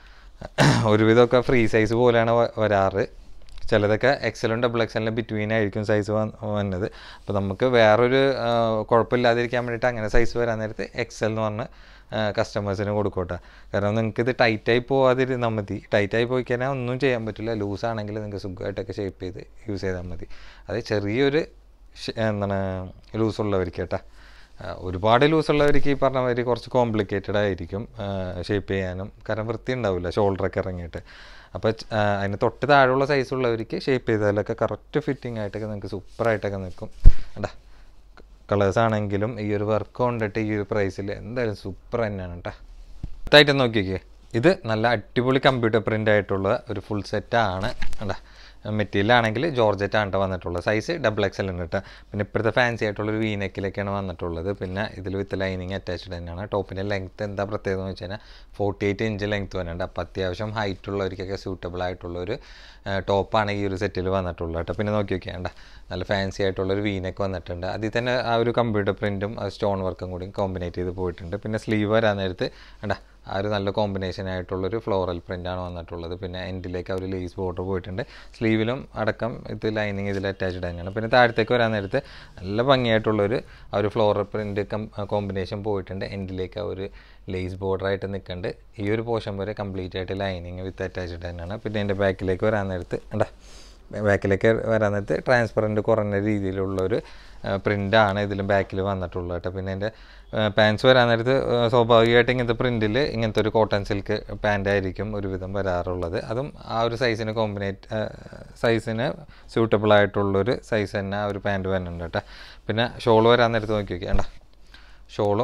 ഒരുവിധമൊക്കെ ഫ്രീ സൈസ് പോലെയാണ് വ- വരാറ് ചിലതൊക്കെ എക്സലും ഡബിൾ എക്സലിൻ്റെ ബിറ്റ്വീൻ ആയിരിക്കും സൈസ് വന്നത് അപ്പോൾ നമുക്ക് വേറൊരു ആ, കുഴപ്പമില്ലാതിരിക്കാൻ വേണ്ടിയിട്ട് അങ്ങനെ സൈസ് വരാൻ നേരത്ത് എക്സൽ എന്ന് പറഞ്ഞ് കസ്റ്റമേഴ്സിന് കൊടുക്കട്ടെ കാരണം നിങ്ങൾക്ക് ഇത് ടൈറ്റായി പോവാതിരുന്നാൽ മതി ടൈറ്റായി പോയി കഴിഞ്ഞാൽ ഒന്നും ചെയ്യാൻ പറ്റില്ല ലൂസ് ആണെങ്കിൽ നിങ്ങൾക്ക് സുഖമായിട്ടൊക്കെ ഷേപ്പ് ചെയ്ത് യൂസ് ചെയ്താൽ മതി അത് ചെറിയൊരു ഷ- എന്താണ് ലൂസ് ഉള്ളവർക്ക് കേട്ടോ ആ, ഒരുപാട് ലൂസ് ഉള്ളവർക്ക് ഈ പറഞ്ഞ മാതിരി കുറച്ച് കോംപ്ലിക്കേറ്റഡ് ആയിരിക്കും ഷേപ്പ് ചെയ്യാനും കാരണം വൃത്തി ഉണ്ടാവില്ല ഷോൾഡറൊക്കെ ഇറങ്ങിയിട്ട് അപ്പോൾ അതിന് തൊട്ട് താഴെയുള്ള സൈസ് ഉള്ളവർക്ക് ഷേപ്പ് ചെയ്താലൊക്കെ കറക്റ്റ് ഫിറ്റിംഗ് ആയിട്ടൊക്കെ നിങ്ങൾക്ക് സൂപ്പറായിട്ടൊക്കെ നിൽക്കും കണ്ടാ കളേഴ്സ് ആണെങ്കിലും ഈ ഒരു വർക്ക് കൊണ്ടിട്ട് ഈ ഒരു പ്രൈസിൽ എന്തായാലും സൂപ്പർ തന്നെയാണ് കേട്ടോ അടുത്തായിട്ട് നോക്കിക്കേ ഇത് നല്ല അടിപൊളി കമ്പ്യൂട്ടർ പ്രിൻ്റ് ആയിട്ടുള്ള ഒരു ഫുൾ സെറ്റാണ് കണ്ടാ മെറ്റീരിയൽ ആണെങ്കിൽ ജോർജറ്റ് ആണ് ട്ടോ വന്നിട്ടുള്ളത് സൈസ് ഡബിൾ എക്സൽ ഉണ്ട് കേട്ടോ പിന്നെ ഇപ്പോഴത്തെ ഫാൻസി ആയിട്ടുള്ള ഒരു വീനെക്കിലൊക്കെയാണ് വന്നിട്ടുള്ളത് പിന്നെ ഇതിൽ വിത്ത് ലൈനിങ് അറ്റാച്ച്ഡ് തന്നെയാണ് ടോപ്പിൻ്റെ ലെങ്ത്ത് എന്താ പ്രത്യേകത എന്ന് വെച്ച് കഴിഞ്ഞാൽ ഫോർട്ടി എയ്റ്റ് ഇഞ്ച് ലെങ്ത്ത് വരുന്നുണ്ട് അപ്പോൾ അത്യാവശ്യം ഹൈറ്റ് ഉള്ളവർക്കൊക്കെ സൂട്ടബിൾ ആയിട്ടുള്ള ഒരു ടോപ്പാണ് ഈ ഒരു സെറ്റിൽ വന്നിട്ടുള്ളത് കേട്ടോ പിന്നെ നോക്കി നോക്കിയാണ്ട നല്ല ഫാൻസി ആയിട്ടുള്ള ഒരു വീനൊക്കെ വന്നിട്ടുണ്ട് അതിൽ തന്നെ ആ ഒരു കമ്പ്യൂട്ടർ പ്രിൻറ്റും സ്റ്റോൺ വർക്കും കൂടി കോമ്പിനേറ്റ് ചെയ്ത് പോയിട്ടുണ്ട് പിന്നെ സ്ലീവ് വരാൻ നേരത്ത് കണ്ടാ ആ ഒരു നല്ല കോമ്പിനേഷൻ ആയിട്ടുള്ളൊരു ഫ്ലോറൽ പ്രിൻ്റാണ് വന്നിട്ടുള്ളത് പിന്നെ എൻഡിലേക്ക് ആ ഒരു ലേസ് ബോർഡർ പോയിട്ടുണ്ട് സ്ലീവിലും അടക്കം ഇത് ലൈനിങ് ഇതിൽ അറ്റാച്ച്ഡ് തന്നെയാണ് പിന്നെ താഴത്തേക്ക് വരാൻ നേരത്ത് നല്ല ഭംഗിയായിട്ടുള്ളൊരു ആ ഒരു ഫ്ലോറൽ പ്രിൻ്റ് കോമ്പിനേഷൻ പോയിട്ടുണ്ട് എൻഡിലേക്ക് ആ ഒരു ലേസ് ബോർഡറായിട്ട് നിൽക്കുന്നുണ്ട് ഈ ഒരു പോർഷൻ വരെ കംപ്ലീറ്റ് ആയിട്ട് ലൈനിങ് വിത്ത് അറ്റാച്ച്ഡ് തന്നെയാണ് പിന്നെ എൻ്റെ ബാക്കിലേക്ക് വരാൻ നേരത്ത് ഉണ്ടാ ബാക്കിലേക്ക് വരാൻ നേരത്ത് ട്രാൻസ്പെറൻറ്റ് കുറഞ്ഞ രീതിയിലുള്ളൊരു പ്രിൻ്റാണ് ഇതിലും ബാക്കിൽ വന്നിട്ടുള്ളത് കേട്ടോ പിന്നെ എൻ്റെ പാൻസ് വരാൻ നേരത്ത് ആ, സ്വാഭാവികമായിട്ട് ഇങ്ങനത്തെ പ്രിൻറ്റിൽ ഇങ്ങനത്തെ ഒരു കോട്ടൺ സിൽക്ക് പാൻ്റ് ആയിരിക്കും ഒരുവിധം വരാറുള്ളത് അതും ആ ഒരു സൈസിന് കോമ്പിനേറ്റ് സൈസിന് സ്യൂട്ടബിൾ ആയിട്ടുള്ളൊരു സൈസ് തന്നെ ആ ഒരു പാൻറ് വരുന്നുണ്ട് കേട്ടോ പിന്നെ ഷോൾ വരാൻ നേരത്ത് നോക്കി നോക്കി വേണ്ട ഷോളും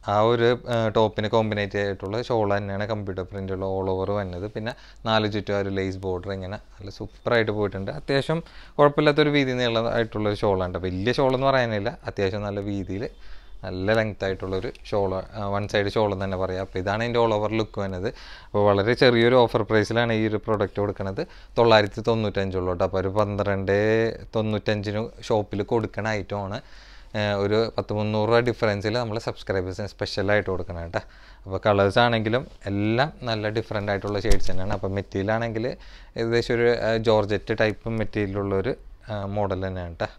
ആ ഒരു ടോപ്പിന് കോമ്പിനേറ്റ് ആയിട്ടുള്ള ഷോൾ തന്നെയാണ് കമ്പ്യൂട്ടർ പ്രിൻ്റുള്ള ഓൾ ഓവർ വന്നത് പിന്നെ നാല് ചുറ്റും ആ ഒരു ലേസ് ബോർഡർ ഇങ്ങനെ നല്ല സൂപ്പറായിട്ട് പോയിട്ടുണ്ട് അത്യാവശ്യം കുഴപ്പമില്ലാത്തൊരു വീതി നീളമായിട്ടുള്ളൊരു ഷോളാണ് വലിയ ഷോൾ എന്ന് പറയാനില്ല അത്യാവശ്യം നല്ല വീതിയിൽ നല്ല ലെങ്ത് ആയിട്ടുള്ളൊരു ഷോൾ വൺ സൈഡ് ഷോൾ എന്ന് തന്നെ പറയാം അപ്പോൾ ഇതാണ് അതിൻ്റെ ഓൾ ഓവർ ലുക്ക് വന്നത് അപ്പോൾ വളരെ ചെറിയൊരു ഓഫർ പ്രൈസിലാണ് ഈ ഒരു പ്രൊഡക്റ്റ് കൊടുക്കുന്നത് തൊള്ളായിരത്തി തൊണ്ണൂറ്റഞ്ചുള്ളൂ കേട്ടോ അപ്പോൾ ഒരു പന്ത്രണ്ട് തൊണ്ണൂറ്റഞ്ചിന് ഷോപ്പിൽ കൊടുക്കണ ഐറ്റമാണ് ഒരു പത്ത് മുന്നൂറ് രൂപ ഡിഫറൻസിൽ നമ്മൾ സബ്സ്ക്രൈബേഴ്സിന് സ്പെഷ്യലായിട്ട് കൊടുക്കണം കേട്ടോ അപ്പോൾ കളേഴ്സ് ആണെങ്കിലും എല്ലാം നല്ല ഡിഫറെൻ്റ് ആയിട്ടുള്ള ഷെയ്ഡ്സ് തന്നെയാണ് അപ്പോൾ മെറ്റീരിയൽ ആണെങ്കിൽ ഏകദേശം ഒരു ജോർജറ്റ് ടൈപ്പ് മെറ്റീരിയലുള്ളൊരു മോഡൽ തന്നെയാണ് കേട്ടോ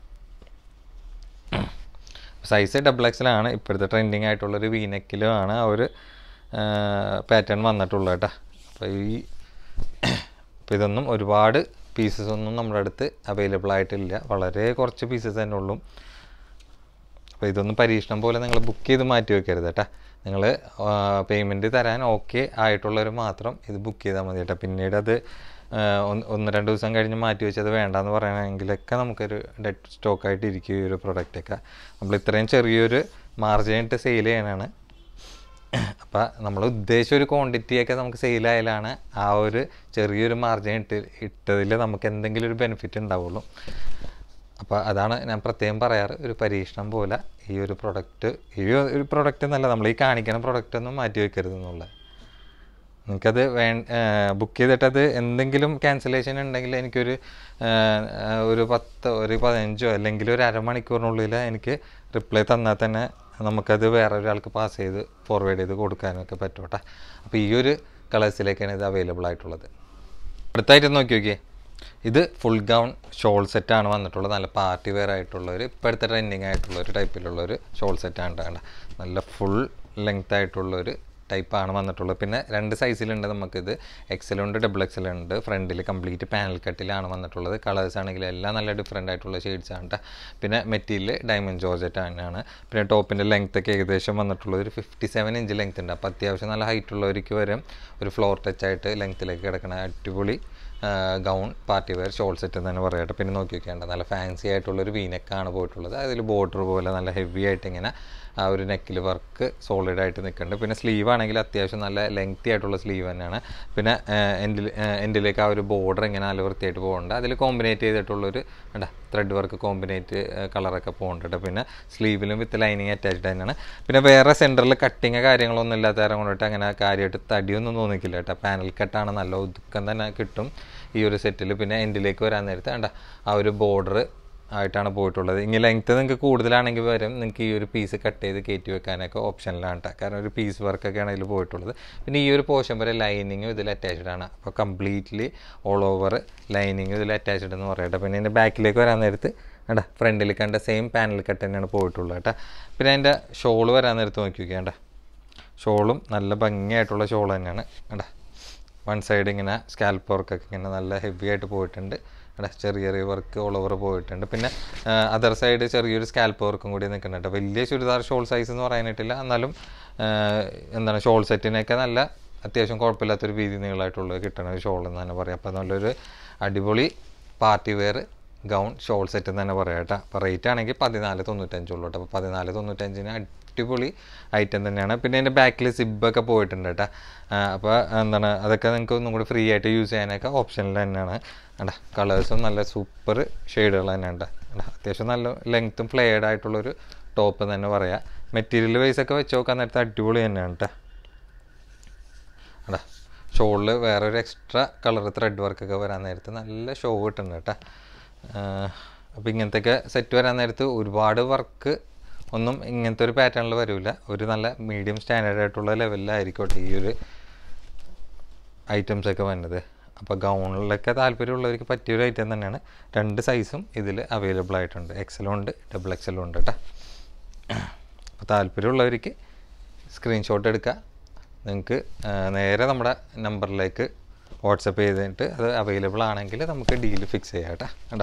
സൈസ് ഡബിൾ എക്സലാണ് ഇപ്പോഴത്തെ ട്രെൻഡിങ് ആയിട്ടുള്ളൊരു വീനെക്കിലും ആണ് ആ ഒരു പാറ്റേൺ വന്നിട്ടുള്ളത് കേട്ടോ അപ്പോൾ ഈ അപ്പോൾ ഇതൊന്നും ഒരുപാട് പീസസ് ഒന്നും നമ്മുടെ അടുത്ത് അവൈലബിൾ ആയിട്ടില്ല വളരെ കുറച്ച് പീസസ് തന്നെ ഉള്ളൂ അപ്പോൾ ഇതൊന്നും പരീക്ഷണം പോലെ നിങ്ങൾ ബുക്ക് ചെയ്ത് മാറ്റി വെക്കരുത് കേട്ടോ നിങ്ങൾ പേയ്മെൻറ്റ് തരാൻ ഓക്കെ ആയിട്ടുള്ളവർ മാത്രം ഇത് ബുക്ക് ചെയ്താൽ മതി കേട്ടോ പിന്നീട് അത് ഒന്ന് രണ്ട് ദിവസം കഴിഞ്ഞ് മാറ്റി വെച്ചത് വേണ്ടാന്ന് പറയണമെങ്കിലൊക്കെ നമുക്കൊരു ഡെഡ് സ്റ്റോക്കായിട്ട് ഇരിക്കും ഈ ഒരു പ്രൊഡക്റ്റൊക്കെ നമ്മൾ ഇത്രയും ചെറിയൊരു മാർജിൻ ഇട്ട് സെയിൽ ചെയ്യാനാണ് അപ്പോൾ നമ്മൾ ഉദ്ദേശിച്ച ഒരു ക്വാണ്ടിറ്റിയൊക്കെ നമുക്ക് സെയിലായാലാണ് ആ ഒരു ചെറിയൊരു മാർജിൻ ഇട്ട് ഇട്ടതിൽ നമുക്ക് എന്തെങ്കിലും ഒരു ബെനിഫിറ്റ് ഉണ്ടാവുള്ളൂ അപ്പോൾ അതാണ് ഞാൻ പ്രത്യേകം പറയാറ് ഒരു പരീക്ഷണം പോലെ ഈ ഒരു പ്രൊഡക്റ്റ് ഈ ഒരു പ്രൊഡക്റ്റ് എന്നല്ല നമ്മൾ ഈ കാണിക്കുന്ന പ്രൊഡക്റ്റ് ഒന്നും മാറ്റി വെക്കരുത് എന്നുള്ളത് നിങ്ങൾക്കത് വേ ബുക്ക് ചെയ്തിട്ടത് എന്തെങ്കിലും ക്യാൻസലേഷൻ ഉണ്ടെങ്കിൽ എനിക്കൊരു ഒരു പത്ത് ഒരു പതിനഞ്ചോ അല്ലെങ്കിൽ ഒരു അരമണിക്കൂറിനുള്ളിൽ എനിക്ക് റിപ്ലൈ തന്നാൽ തന്നെ നമുക്കത് വേറെ ഒരാൾക്ക് പാസ് ചെയ്ത് ഫോർവേഡ് ചെയ്ത് കൊടുക്കാനൊക്കെ പറ്റും കേട്ടോ അപ്പോൾ ഈ ഒരു കളേഴ്സിലേക്കാണ് ഇത് അവൈലബിൾ ആയിട്ടുള്ളത് അടുത്തായിട്ട് നോക്കി നോക്കിയേ ഇത് ഫുൾ ഗൗൺ ഷോൾ സെറ്റാണ് വന്നിട്ടുള്ളത് നല്ല പാർട്ടി വെയർ ആയിട്ടുള്ള ഒരു ഇപ്പോഴത്തെ ട്രെൻഡിങ് ആയിട്ടുള്ള ഒരു ടൈപ്പിലുള്ള ഒരു ഷോൾ സെറ്റാണ് കണ്ട നല്ല ഫുൾ ലെങ്ത് ആയിട്ടുള്ള ഒരു ടൈപ്പാണ് വന്നിട്ടുള്ളത് പിന്നെ രണ്ട് സൈസിലുണ്ട് നമുക്കിത് എക്സൽ ഉണ്ട് ഡബിൾ എക്സൽ ഉണ്ട് ഫ്രണ്ടിൽ കംപ്ലീറ്റ് പാനൽ കട്ടിലാണ് വന്നിട്ടുള്ളത് കളേഴ്സ് ആണെങ്കിൽ എല്ലാം നല്ല ഡിഫറെൻ്റ് ആയിട്ടുള്ള ഷെയ്ഡ്സ് ആണ് കേട്ടോ പിന്നെ മെറ്റീരിയൽ ഡയമണ്ട് ജോർജറ്റ് തന്നെയാണ് പിന്നെ ടോപ്പിൻ്റെ ലെങ്ത് ഒക്കെ ഏകദേശം വന്നിട്ടുള്ളത് ഒരു ഫിഫ്റ്റി സെവൻ ഇഞ്ച് ലെങ്ത് ഉണ്ട് അപ്പോൾ അത്യാവശ്യം നല്ല ഹൈറ്റ് ഉള്ളവർക്ക് വരും ഒരു ഫ്ലോർ ടച്ച് ആയിട്ട് ലെങ്ത്തിലേക്ക് കിടക്കണ അടിപൊളി gown party wear shawl set എന്ന് തന്നെ പറയട്ടെ പിന്നെ നോക്കി നോക്കിയാണ്ട് നല്ല ഫാൻസി ആയിട്ടുള്ളൊരു വീനെക്കാണ് പോയിട്ടുള്ളത് അതിൽ ബോർഡർ പോലെ നല്ല ഹെവി ആയിട്ട് ഇങ്ങനെ ആ ഒരു നെക്കിൽ വർക്ക് സോളിഡ് ആയിട്ട് നിൽക്കുന്നുണ്ട് പിന്നെ സ്ലീവ് ആണെങ്കിൽ അത്യാവശ്യം നല്ല ലെങ്തി ആയിട്ടുള്ള സ്ലീവ് തന്നെയാണ് പിന്നെ എൻഡിൽ എൻഡിലേക്ക് ആ ഒരു ബോർഡർ ഇങ്ങനെ നല്ല വൃത്തിയായിട്ട് പോകുന്നുണ്ട് അതിൽ കോമ്പിനേറ്റ് ചെയ്തിട്ടുള്ളൊരു എന്താ ത്രെഡ് വർക്ക് കോമ്പിനേറ്റ് കളറൊക്കെ പോകുന്നുണ്ട് പിന്നെ സ്ലീവിലും വിത്ത് ലൈനിങ് അറ്റാച്ച്ഡ് തന്നെയാണ് പിന്നെ വേറെ സെൻറ്ററിൽ കട്ടിങ് കാര്യങ്ങളൊന്നും ഇല്ലാത്ത നേരം കൊണ്ടിട്ട് അങ്ങനെ കാര്യമായിട്ട് തടിയൊന്നും തോന്നിക്കില്ല കേട്ടോ പാനൽ കട്ടാണ് നല്ല ഒതുക്കം തന്നെ കിട്ടും ഈ ഒരു സെറ്റിൽ പിന്നെ എൻഡിലേക്ക് വരാൻ നേരത്തെ വേണ്ട ആ ഒരു ബോർഡർ ആയിട്ടാണ് പോയിട്ടുള്ളത് ഇനി ലെങ്ത്ത് നിങ്ങൾക്ക് കൂടുതലാണെങ്കിൽ വരും നിങ്ങൾക്ക് ഈ ഒരു പീസ് കട്ട് ചെയ്ത് കയറ്റി വെക്കാനൊക്കെ ഓപ്ഷനിലാണ് കേട്ടോ കാരണം ഒരു പീസ് വർക്കൊക്കെയാണ് ഇതിൽ പോയിട്ടുള്ളത് പിന്നെ ഈ ഒരു പോർഷൻ വരെ ലൈനിങ്ങും ഇതിൽ അറ്റാച്ച്ഡ് ആണ് അപ്പോൾ കംപ്ലീറ്റ്ലി ഓൾ ഓവർ ലൈനിങ്ങും ഇതിൽ അറ്റാച്ച്ഡ് എന്ന് പറയട്ടെ പിന്നെ ഇതിൻ്റെ ബാക്കിലേക്ക് വരാൻ നേരത്ത് വേണ്ട ഫ്രണ്ടിൽ കണ്ട സെയിം പാനൽ കട്ട് തന്നെയാണ് പോയിട്ടുള്ളത് കേട്ടോ പിന്നെ അതിൻ്റെ ഷോൾ വരാൻ നേരത്ത് നോക്കി നോക്കിയാണ്ട ഷോളും നല്ല ഭംഗിയായിട്ടുള്ള ഷോൾ തന്നെയാണ് കേട്ടോ വൺ സൈഡ് ഇങ്ങനെ സ്കാൽപ്പ് വർക്കൊക്കെ ഇങ്ങനെ നല്ല ഹെവി ആയിട്ട് പോയിട്ടുണ്ട് ഇവിടെ ചെറിയ ചെറിയ വർക്ക് ഓൾ ഓവർ പോയിട്ടുണ്ട് പിന്നെ അതർ സൈഡ് ചെറിയൊരു സ്കാൽപ്പ് വർക്കും കൂടി നിൽക്കുന്നുണ്ട് വലിയ ചുരിദാർ ഷോൾ സൈസ് എന്ന് പറയാനായിട്ടില്ല എന്നാലും എന്താണ് ഷോൾ സെറ്റിനൊക്കെ നല്ല അത്യാവശ്യം കുഴപ്പമില്ലാത്തൊരു വീതി നീളമായിട്ടുള്ള കിട്ടണ ഒരു ഷോൾ എന്ന് തന്നെ പറയാം അപ്പോൾ നല്ലൊരു അടിപൊളി party wear gown shawl set എന്ന് തന്നെ പറയാം കേട്ടോ അപ്പോൾ റേറ്റ് ആണെങ്കിൽ പതിനാല് തൊണ്ണൂറ്റഞ്ചുള്ളൂ കേട്ടോ അപ്പോൾ പതിനാല് തൊണ്ണൂറ്റഞ്ചിന് അടിപൊളി ഐറ്റം തന്നെയാണ് പിന്നെ അതിൻ്റെ ബാക്കിൽ സിബൊക്കെ പോയിട്ടുണ്ട് കേട്ടോ അപ്പോൾ എന്താണ് അതൊക്കെ നിങ്ങൾക്ക് ഒന്നും കൂടി ഫ്രീ ആയിട്ട് യൂസ് ചെയ്യാനൊക്കെ ഓപ്ഷനിൽ തന്നെയാണ് കേട്ടോ കളേഴ്സും നല്ല സൂപ്പർ ഷെയ്ഡുകൾ തന്നെ ഉണ്ട് അത്യാവശ്യം നല്ല ലെങ്ത്തും ഫ്ലെയർഡ് ആയിട്ടുള്ളൊരു ടോപ്പ് തന്നെ പറയാം മെറ്റീരിയൽ വൈസ് ഒക്കെ വെച്ച് നോക്കാൻ നേരത്തെ അടിപൊളി തന്നെയാണ് കേട്ടോ എടാ ഷോളിൽ വേറൊരു എക്സ്ട്രാ കളർ ത്രെഡ് വർക്കൊക്കെ വരാൻ നേരത്ത് നല്ല ഷോ കിട്ടുന്നുണ്ട് കേട്ടോ അപ്പോൾ ഇങ്ങനത്തെയൊക്കെ സെറ്റ് വരാൻ നേരത്ത് ഒരുപാട് വർക്ക് ഒന്നും ഇങ്ങനത്തെ ഒരു പാറ്റേണിൽ വരില്ല ഒരു നല്ല മീഡിയം സ്റ്റാൻഡേർഡ് ആയിട്ടുള്ള ലെവലിലായിരിക്കട്ടെ ഈ ഒരു ഐറ്റംസ് ഒക്കെ വരുന്നത് അപ്പോൾ ഗൗണിലൊക്കെ താല്പര്യമുള്ളവർക്ക് പറ്റിയൊരു ഐറ്റം തന്നെയാണ് രണ്ട് സൈസും ഇതിൽ അവൈലബിൾ ആയിട്ടുണ്ട് എക്സലും ഉണ്ട് ഡബിൾ എക്സലും ഉണ്ട് കേട്ടോ അപ്പോൾ താല്പര്യമുള്ളവർക്ക് സ്ക്രീൻഷോട്ട് എടുക്കുക നിങ്ങൾക്ക് നേരെ നമ്മുടെ നമ്പറിലേക്ക് വാട്സപ്പ് ചെയ്തിട്ട് അത് അവൈലബിൾ ആണെങ്കിൽ നമുക്ക് ഡീൽ ഫിക്സ് ചെയ്യാം കേട്ടോ കേട്ടോ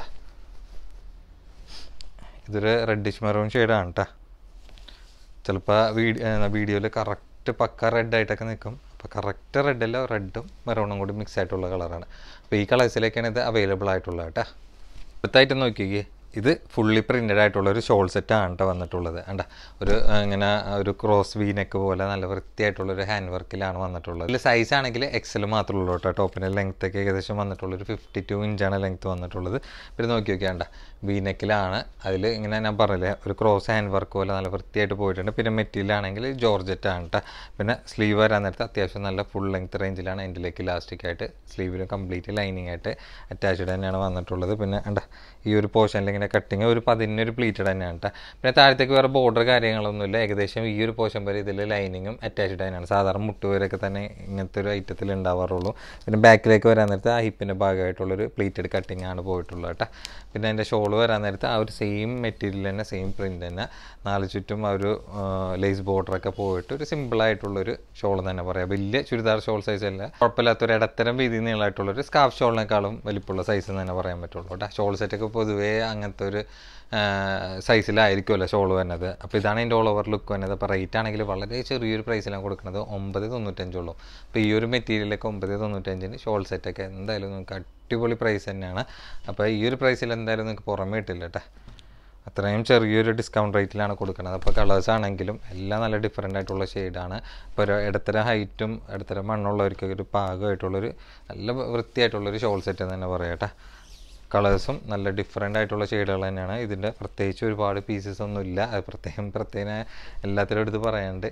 ഇതൊരു റെഡിഷ് മെറൂൺ ഷെയ്ഡാണ് കേട്ടോ ചിലപ്പോൾ വീഡിയോ വീഡിയോയിൽ കറക്റ്റ് പക്ക റെഡായിട്ടൊക്കെ നിൽക്കും അപ്പോൾ കറക്റ്റ് റെഡല്ല റെഡും മെറൂണും കൂടി മിക്സ് ആയിട്ടുള്ള കളറാണ് അപ്പോൾ ഈ കളേഴ്സിലേക്കാണ് ഇത് അവൈലബിൾ ആയിട്ടുള്ളത് കേട്ടോ അടുത്തായിട്ട് നോക്കിക്കേ ഇത് ഫുള്ളി പ്രിൻറ്റഡ് ആയിട്ടുള്ള ഒരു ഷോൾ സെറ്റാണ് കേട്ടോ വന്നിട്ടുള്ളത് കണ്ട ഒരു ആ, ഇങ്ങനെ ഒരു ക്രോസ് വീനെക്ക് പോലെ നല്ല വൃത്തിയായിട്ടുള്ള ഒരു ഹാൻഡ് വർക്കിലാണ് വന്നിട്ടുള്ളത് ഇതിൽ സൈസ് ആണെങ്കിൽ എക്സൽ മാത്രമേ ഉള്ളൂ കേട്ടോ ടോപ്പിൻ്റെ ലെങ്ത് ഒക്കെ ഏകദേശം വന്നിട്ടുള്ള ഒരു ഫിഫ്റ്റി ടു ഇഞ്ചാണ് ലെങ്ത് വന്നിട്ടുള്ളത് പിന്നെ നോക്കി നോക്കിയാണ്ട വീനെക്കിലാണ് അതിൽ ഇങ്ങനെ ഞാൻ പറഞ്ഞില്ലേ ഒരു ക്രോസ് ഹാൻഡ് വർക്ക് പോലെ നല്ല വൃത്തിയായിട്ട് പോയിട്ടുണ്ട് പിന്നെ മെറ്റീരിയൽ ആണെങ്കിൽ ജോർജറ്റ് ആണ് കേട്ടോ പിന്നെ സ്ലീവ് വരാൻ നേരത്തെ അത്യാവശ്യം നല്ല ഫുൾ ലെങ്ത് റേഞ്ചിലാണ് എൻഡിലേക്ക് ഇലാസ്റ്റിക് ആയിട്ട് സ്ലീവിലും കംപ്ലീറ്റ് ലൈനിങ് ആയിട്ട് അറ്റാച്ച്ഡ് തന്നെയാണ് വന്നിട്ടുള്ളത് പിന്നെ കണ്ട ഈ ഒരു പോർഷനിൽ ഇങ്ങനെ കട്ടിങ് ഒരു പതിനൊരു പ്ലീറ്റഡ് തന്നെയാണ് കേട്ടോ പിന്നെ താഴത്തേക്ക് വേറെ ബോർഡർ കാര്യങ്ങളൊന്നുമില്ല ഏകദേശം ഈ ഒരു പോർഷൻ വരെ ഇതിൽ ലൈനിങ്ങും അറ്റാച്ച്ഡ് തന്നെയാണ് സാധാരണ മുട്ടുവരൊക്കെ തന്നെ ഇങ്ങനത്തെ ഒരു ഐറ്റത്തിൽ ഉണ്ടാവാറുള്ളൂ പിന്നെ ബാക്കിലേക്ക് വരാൻ നേരത്ത് ആ ഹിപ്പിൻ്റെ ഭാഗമായിട്ടുള്ളൊരു പ്ലീറ്റഡ് കട്ടിങ് ആണ് പോയിട്ടുള്ളത് കേട്ടോ പിന്നെ അതിൻ്റെ ഷോൾ വരാൻ നേരത്ത് ആ ഒരു സെയിം മെറ്റീരിയൽ തന്നെ സെയിം പ്രിൻ്റ് തന്നെ നാല് ചുറ്റും ആ ഒരു ലേസ് ബോർഡറൊക്കെ പോയിട്ട് ഒരു സിമ്പിളായിട്ടുള്ളൊരു ഷോൾ തന്നെ പറയാം വലിയ ചുരിദാർ ഷോൾ സൈസ് അല്ല കുഴപ്പമില്ലാത്തൊരു ഇടത്തരം വീതി നീളമായിട്ടുള്ളൊരു സ്കാർഫ് ഷോളിനേക്കാളും വലിപ്പമുള്ള സൈസ് എന്ന് തന്നെ പറയാൻ പറ്റുള്ളൂ കേട്ടോ ഷോൾ സെറ്റൊക്കെ പൊതുവേ അങ്ങനത്തെ ഒരു സൈസിലായിരിക്കുമല്ലോ ഷോൾ വരുന്നത് അപ്പോൾ ഇതാണ് എൻ്റെ ഓൾ ഓവർ ലുക്ക് വരുന്നത് അപ്പോൾ റേറ്റ് ആണെങ്കിൽ വളരെ ചെറിയൊരു പ്രൈസിലാണ് കൊടുക്കുന്നത് ഒമ്പത് തൊണ്ണൂറ്റഞ്ചുള്ളൂ അപ്പോൾ ഈ ഒരു മെറ്റീരിയലൊക്കെ ഒമ്പത് തൊണ്ണൂറ്റഞ്ചിന് ഷോൾ സെറ്റൊക്കെ എന്തായാലും നിങ്ങൾക്ക് അടിപൊളി പ്രൈസ് തന്നെയാണ് അപ്പോൾ ഈ ഒരു പ്രൈസിൽ എന്തായാലും നിങ്ങൾക്ക് പുറമേ കിട്ടില്ല കേട്ടോ അത്രയും ചെറിയൊരു ഡിസ്കൗണ്ട് റേറ്റിലാണ് കൊടുക്കുന്നത് അപ്പോൾ കളേഴ്സ് ആണെങ്കിലും എല്ലാം നല്ല ഡിഫറെൻ്റ് ആയിട്ടുള്ള ഷെയ്ഡാണ് ഇപ്പോൾ ഒരു ഇടത്തരം ഹൈറ്റും ഇടത്തരം മണ്ണുള്ളവർക്ക് ഒരു പാകമായിട്ടുള്ളൊരു നല്ല വൃത്തിയായിട്ടുള്ളൊരു ഷോൾ സെറ്റ് എന്ന് തന്നെ പറയാം കേട്ടോ കളേഴ്സും നല്ല ഡിഫറെൻ്റ് ആയിട്ടുള്ള ഷെയ്ഡുകൾ തന്നെയാണ് ഇതിൻ്റെ പ്രത്യേകിച്ച് ഒരുപാട് പീസസ് ഒന്നും ഇല്ല അത് പ്രത്യേകം പ്രത്യേകം എല്ലാത്തിലും എടുത്ത് പറയാണ്ട്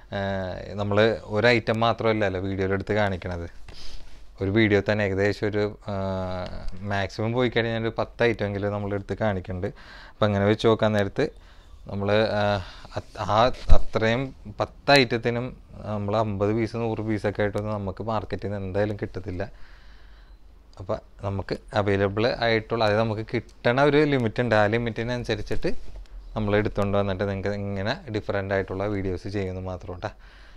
നമ്മൾ ഒരു ഐറ്റം മാത്രമല്ലല്ലോ വീഡിയോയിലെടുത്ത് കാണിക്കണത് ഒരു വീഡിയോ തന്നെ ഏകദേശം ഒരു മാക്സിമം പോയി കഴിഞ്ഞാൽ ഒരു പത്ത് ഐറ്റമെങ്കിലും നമ്മളെടുത്ത് കാണിക്കുന്നുണ്ട് അപ്പം അങ്ങനെ വെച്ച് നോക്കാൻ നേരത്ത് നമ്മൾ ആ അത്രയും പത്ത് ഐറ്റത്തിനും നമ്മൾ അമ്പത് പീസ് നൂറ് പീസൊക്കെ ആയിട്ടൊന്നും നമുക്ക് മാർക്കറ്റിൽ നിന്ന് എന്തായാലും കിട്ടത്തില്ല അപ്പോൾ നമുക്ക് അവൈലബിൾ ആയിട്ടുള്ള അതായത് നമുക്ക് കിട്ടണ ഒരു ലിമിറ്റ് ഉണ്ട് ആ ലിമിറ്റിനനുസരിച്ചിട്ട് നമ്മൾ എടുത്തുകൊണ്ട് വന്നിട്ട് നിങ്ങൾക്ക് ഇങ്ങനെ ഡിഫറെൻ്റ് ആയിട്ടുള്ള വീഡിയോസ് ചെയ്യുന്നത് മാത്രം കേട്ടോ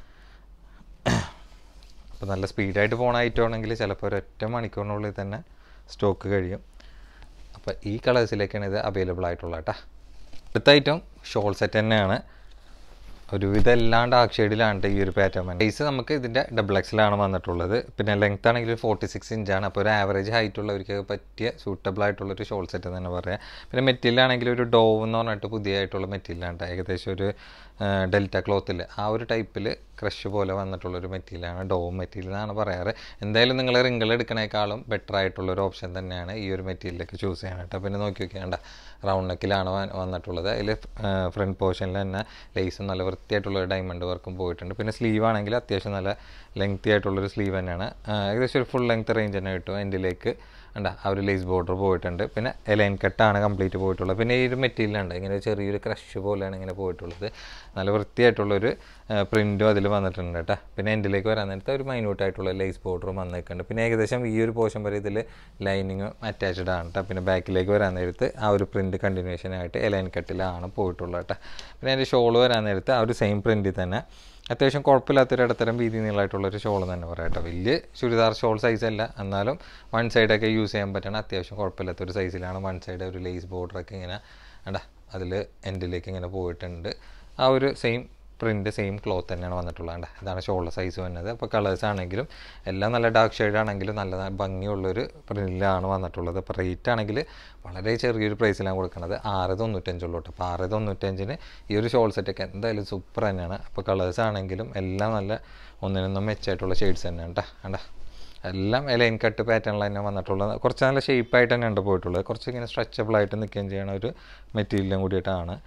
അപ്പോൾ നല്ല സ്പീഡായിട്ട് പോണ ഐറ്റം ആണെങ്കിൽ ചിലപ്പോൾ ഒരൊറ്റ മണിക്കൂറിനുള്ളിൽ തന്നെ സ്റ്റോക്ക് കഴിയും അപ്പോൾ ഈ കളേഴ്സിലേക്കാണ് ഇത് അവൈലബിൾ ആയിട്ടുള്ളത് കേട്ടോ അടുത്ത ഐറ്റം ഷോൾ സെറ്റ് തന്നെയാണ് ഒരുവിധം എല്ലാണ്ട് ആക് ഷെയ്ഡിലാണ് ഈ ഒരു പാറ്റേൺ സൈസ് നമുക്ക് ഇതിൻ്റെ ഡബിൾ എക്സിലാണ് വന്നിട്ടുള്ളത് പിന്നെ ലെങ്ത് ആണെങ്കിൽ ഫോർട്ടി സിക്സ് ഇഞ്ചാണ് അപ്പോൾ ഒരു ആവറേജ് ഹൈറ്റ് ഉള്ളവർക്ക് പറ്റിയ സൂട്ടബിൾ ആയിട്ടുള്ള ഒരു ഷോൾ സെറ്റ് തന്നെ പറയാം പിന്നെ മെറ്റീരിയൽ ആണെങ്കിൽ ഒരു ഡോവ് എന്ന് പറഞ്ഞിട്ട് പുതിയതായിട്ടുള്ള മെറ്റീരിയലാണ് ഏകദേശം ഒരു ഡെൽറ്റ ക്ലോത്തിൽ ആ ഒരു ടൈപ്പിൽ ക്രഷ് പോലെ വന്നിട്ടുള്ള ഒരു മെറ്റീരിയലാണ് ഡോവ് മെറ്റീരിയൽ എന്നാണ് പറയാറ് എന്തായാലും നിങ്ങൾ റിങ്കിൾ എടുക്കണേക്കാളും ബെറ്റർ ആയിട്ടുള്ള ഒരു ഓപ്ഷൻ തന്നെയാണ് ഈ ഒരു മെറ്റീരിയലൊക്കെ ചൂസ് ചെയ്യാനായിട്ട് പിന്നെ നോക്കി നോക്കിയാണ്ട റൗണ്ട് നെക്കിലാണ് വന്നിട്ടുള്ളത് അതിൽ ഫ്രണ്ട് പോർഷനിൽ തന്നെ ലേസും നല്ല വൃത്തിയായിട്ടുള്ള ഒരു ഡയമണ്ട് വർക്കും പോയിട്ടുണ്ട് പിന്നെ സ്ലീവ് ആണെങ്കിൽ അത്യാവശ്യം നല്ല ലെങ്തി ആയിട്ടുള്ളൊരു സ്ലീവ് തന്നെയാണ് ഏകദേശം ഒരു ഫുൾ ലെങ്ത് റേഞ്ച് തന്നെ കിട്ടും എൻഡിലേക്ക് ഉണ്ട് ആ ഒരു ലേസ് ബോർഡർ പോയിട്ടുണ്ട് പിന്നെ എലൈൻ കട്ടാണ് കംപ്ലീറ്റ് പോയിട്ടുള്ളത് പിന്നെ ഈ ഒരു മെറ്റീരിയൽ ഉണ്ട് ഇങ്ങനെ ചെറിയൊരു ക്രഷ് പോലെയാണ് ഇങ്ങനെ പോയിട്ടുള്ളത് നല്ല വൃത്തിയായിട്ടുള്ളൊരു പ്രിൻറ്റും അതിൽ വന്നിട്ടുണ്ട് കേട്ടോ പിന്നെ എൻഡിലേക്ക് വരാൻ നേരത്തെ ഒരു മൈന്യൂട്ടായിട്ടുള്ള ലേസ് ബോർഡറും വന്നിട്ടുണ്ട് പിന്നെ ഏകദേശം ഈ ഒരു പോർഷൻ വരെ ഇതിൽ ലൈനിങ്ങും അറ്റാച്ച്ഡ് ആണ് കേട്ടോ പിന്നെ ബാക്കിലേക്ക് വരാൻ നേരത്ത് ആ ഒരു പ്രിൻറ്റ് കണ്ടിന്യൂഷൻ ആയിട്ട് എലൈൻ കട്ടിലാണ് പോയിട്ടുള്ളത് കേട്ടോ പിന്നെ അതിൻ്റെ ഷോൾ വരാൻ നേരത്ത് ആ ഒരു സെയിം പ്രിൻറ്റിൽ തന്നെ അത്യാവശ്യം കുഴപ്പമില്ലാത്തൊരു ഇടത്തരം വീതി നീളമായിട്ടുള്ളൊരു ഷോൾ തന്നെ പറയാം കേട്ടോ വലിയ ചുരിദാർ ഷോൾ സൈസ് അല്ല എന്നാലും വൺ സൈഡൊക്കെ യൂസ് ചെയ്യാൻ പറ്റണ അത്യാവശ്യം കുഴപ്പമില്ലാത്തൊരു സൈസിലാണ് വൺ സൈഡ് ഒരു ലേസ് ബോർഡറൊക്കെ ഇങ്ങനെ വേണ്ട അതിൽ എൻഡിലേക്ക് ഇങ്ങനെ പോയിട്ടുണ്ട് ആ ഒരു സെയിം പ്രിൻറ്റ് സെയിം ക്ലോത്ത് തന്നെയാണ് വന്നിട്ടുള്ളത് കണ്ടോ ഇതാണ് ഷോൾഡർ സൈസ് വന്നത് അപ്പോൾ കളേഴ്സ് ആണെങ്കിലും എല്ലാം നല്ല ഡാർക്ക് ഷെയ്ഡ് ആണെങ്കിലും നല്ല ഭംഗിയുള്ളൊരു പ്രിൻറ്റിലാണ് വന്നിട്ടുള്ളത് അപ്പോൾ റേറ്റ് ആണെങ്കിൽ വളരെ ചെറിയൊരു പ്രൈസിലാണ് കൊടുക്കുന്നത് ആറ് തൊണ്ണൂറ്റഞ്ചുള്ളൂ കേട്ടോ അപ്പോൾ ആറ് തൊണ്ണൂറ്റഞ്ചിന് ഈ ഒരു ഷോൾ സെറ്റൊക്കെ എന്തായാലും സൂപ്പർ തന്നെയാണ് അപ്പോൾ കളേഴ്സ് ആണെങ്കിലും എല്ലാം നല്ല ഒന്നിനൊന്നും മെച്ചമായിട്ടുള്ള ഷെയ്ഡ്സ് തന്നെയാണ് കേട്ടോ കണ്ടോ എല്ലാം ലൈൻ കട്ട് പാറ്റേണിൽ തന്നെ വന്നിട്ടുള്ളത് കുറച്ച് നല്ല ഷേപ്പായിട്ട് തന്നെ ഉണ്ട് പോയിട്ടുള്ളത് കുറച്ച് ഇങ്ങനെ സ്ട്രെച്ചബിൾ ആയിട്ട് നിൽക്കുകയും ചെയ്യണ ഒരു മെറ്റീരിയലും കൂടിയിട്ടാണ്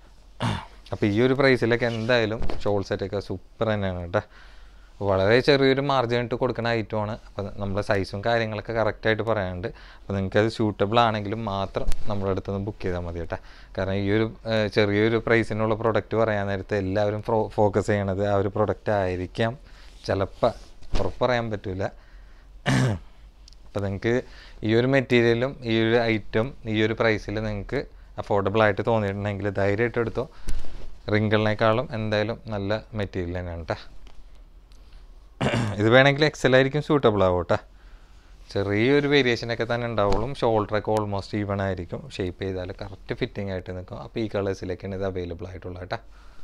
അപ്പോൾ ഈ ഒരു പ്രൈസിലൊക്കെ എന്തായാലും ഷോൾ സെറ്റൊക്കെ സൂപ്പർ തന്നെയാണ് കേട്ടോ വളരെ ചെറിയൊരു മാർജിൻ ഇട്ട് കൊടുക്കുന്ന ഐറ്റമാണ് അപ്പോൾ നമ്മുടെ സൈസും കാര്യങ്ങളൊക്കെ കറക്റ്റായിട്ട് പറയാനുണ്ട് അപ്പോൾ നിങ്ങൾക്ക് അത് സ്യൂട്ടബിൾ ആണെങ്കിലും മാത്രം നമ്മുടെ അടുത്ത് നിന്ന് ബുക്ക് ചെയ്താൽ മതി കേട്ടോ കാരണം ഈ ഒരു ഏഹ്, ചെറിയൊരു പ്രൈസിനുള്ള പ്രൊഡക്റ്റ് പറയാൻ നേരത്തെ എല്ലാവരും ഫോക്കസ് ചെയ്യണത് ആ ഒരു പ്രൊഡക്റ്റ് ആയിരിക്കാം ചിലപ്പോൾ ഉറപ്പ് പറയാൻ പറ്റില്ല അപ്പോൾ നിങ്ങൾക്ക് ഈ ഒരു മെറ്റീരിയലും ഈ ഒരു ഐറ്റം ഈ ഒരു പ്രൈസിൽ നിങ്ങൾക്ക് അഫോർഡബിൾ ആയിട്ട് തോന്നിയിട്ടുണ്ടെങ്കിൽ ധൈര്യമായിട്ട് എടുത്തോ റിങ്കിളിനേക്കാളും എന്തായാലും നല്ല മെറ്റീരിയൽ തന്നെയാണ് കേട്ടോ ഇത് വേണമെങ്കിൽ എക്സൽ ആയിരിക്കും സൂട്ടബിൾ ആവും കേട്ടോ ചെറിയൊരു വേരിയേഷനൊക്കെ തന്നെ ഉണ്ടാവുള്ളൂ ഷോൾഡറൊക്കെ ഓൾമോസ്റ്റ് ഈവൺ ആയിരിക്കും ഷേപ്പ് ചെയ്താൽ കറക്റ്റ് ഫിറ്റിംഗ് ആയിട്ട് നിൽക്കും അപ്പോൾ ഈ കളേഴ്സിലേക്കാണ് ഇത് അവൈലബിൾ ആയിട്ടുള്ളത് കേട്ടോ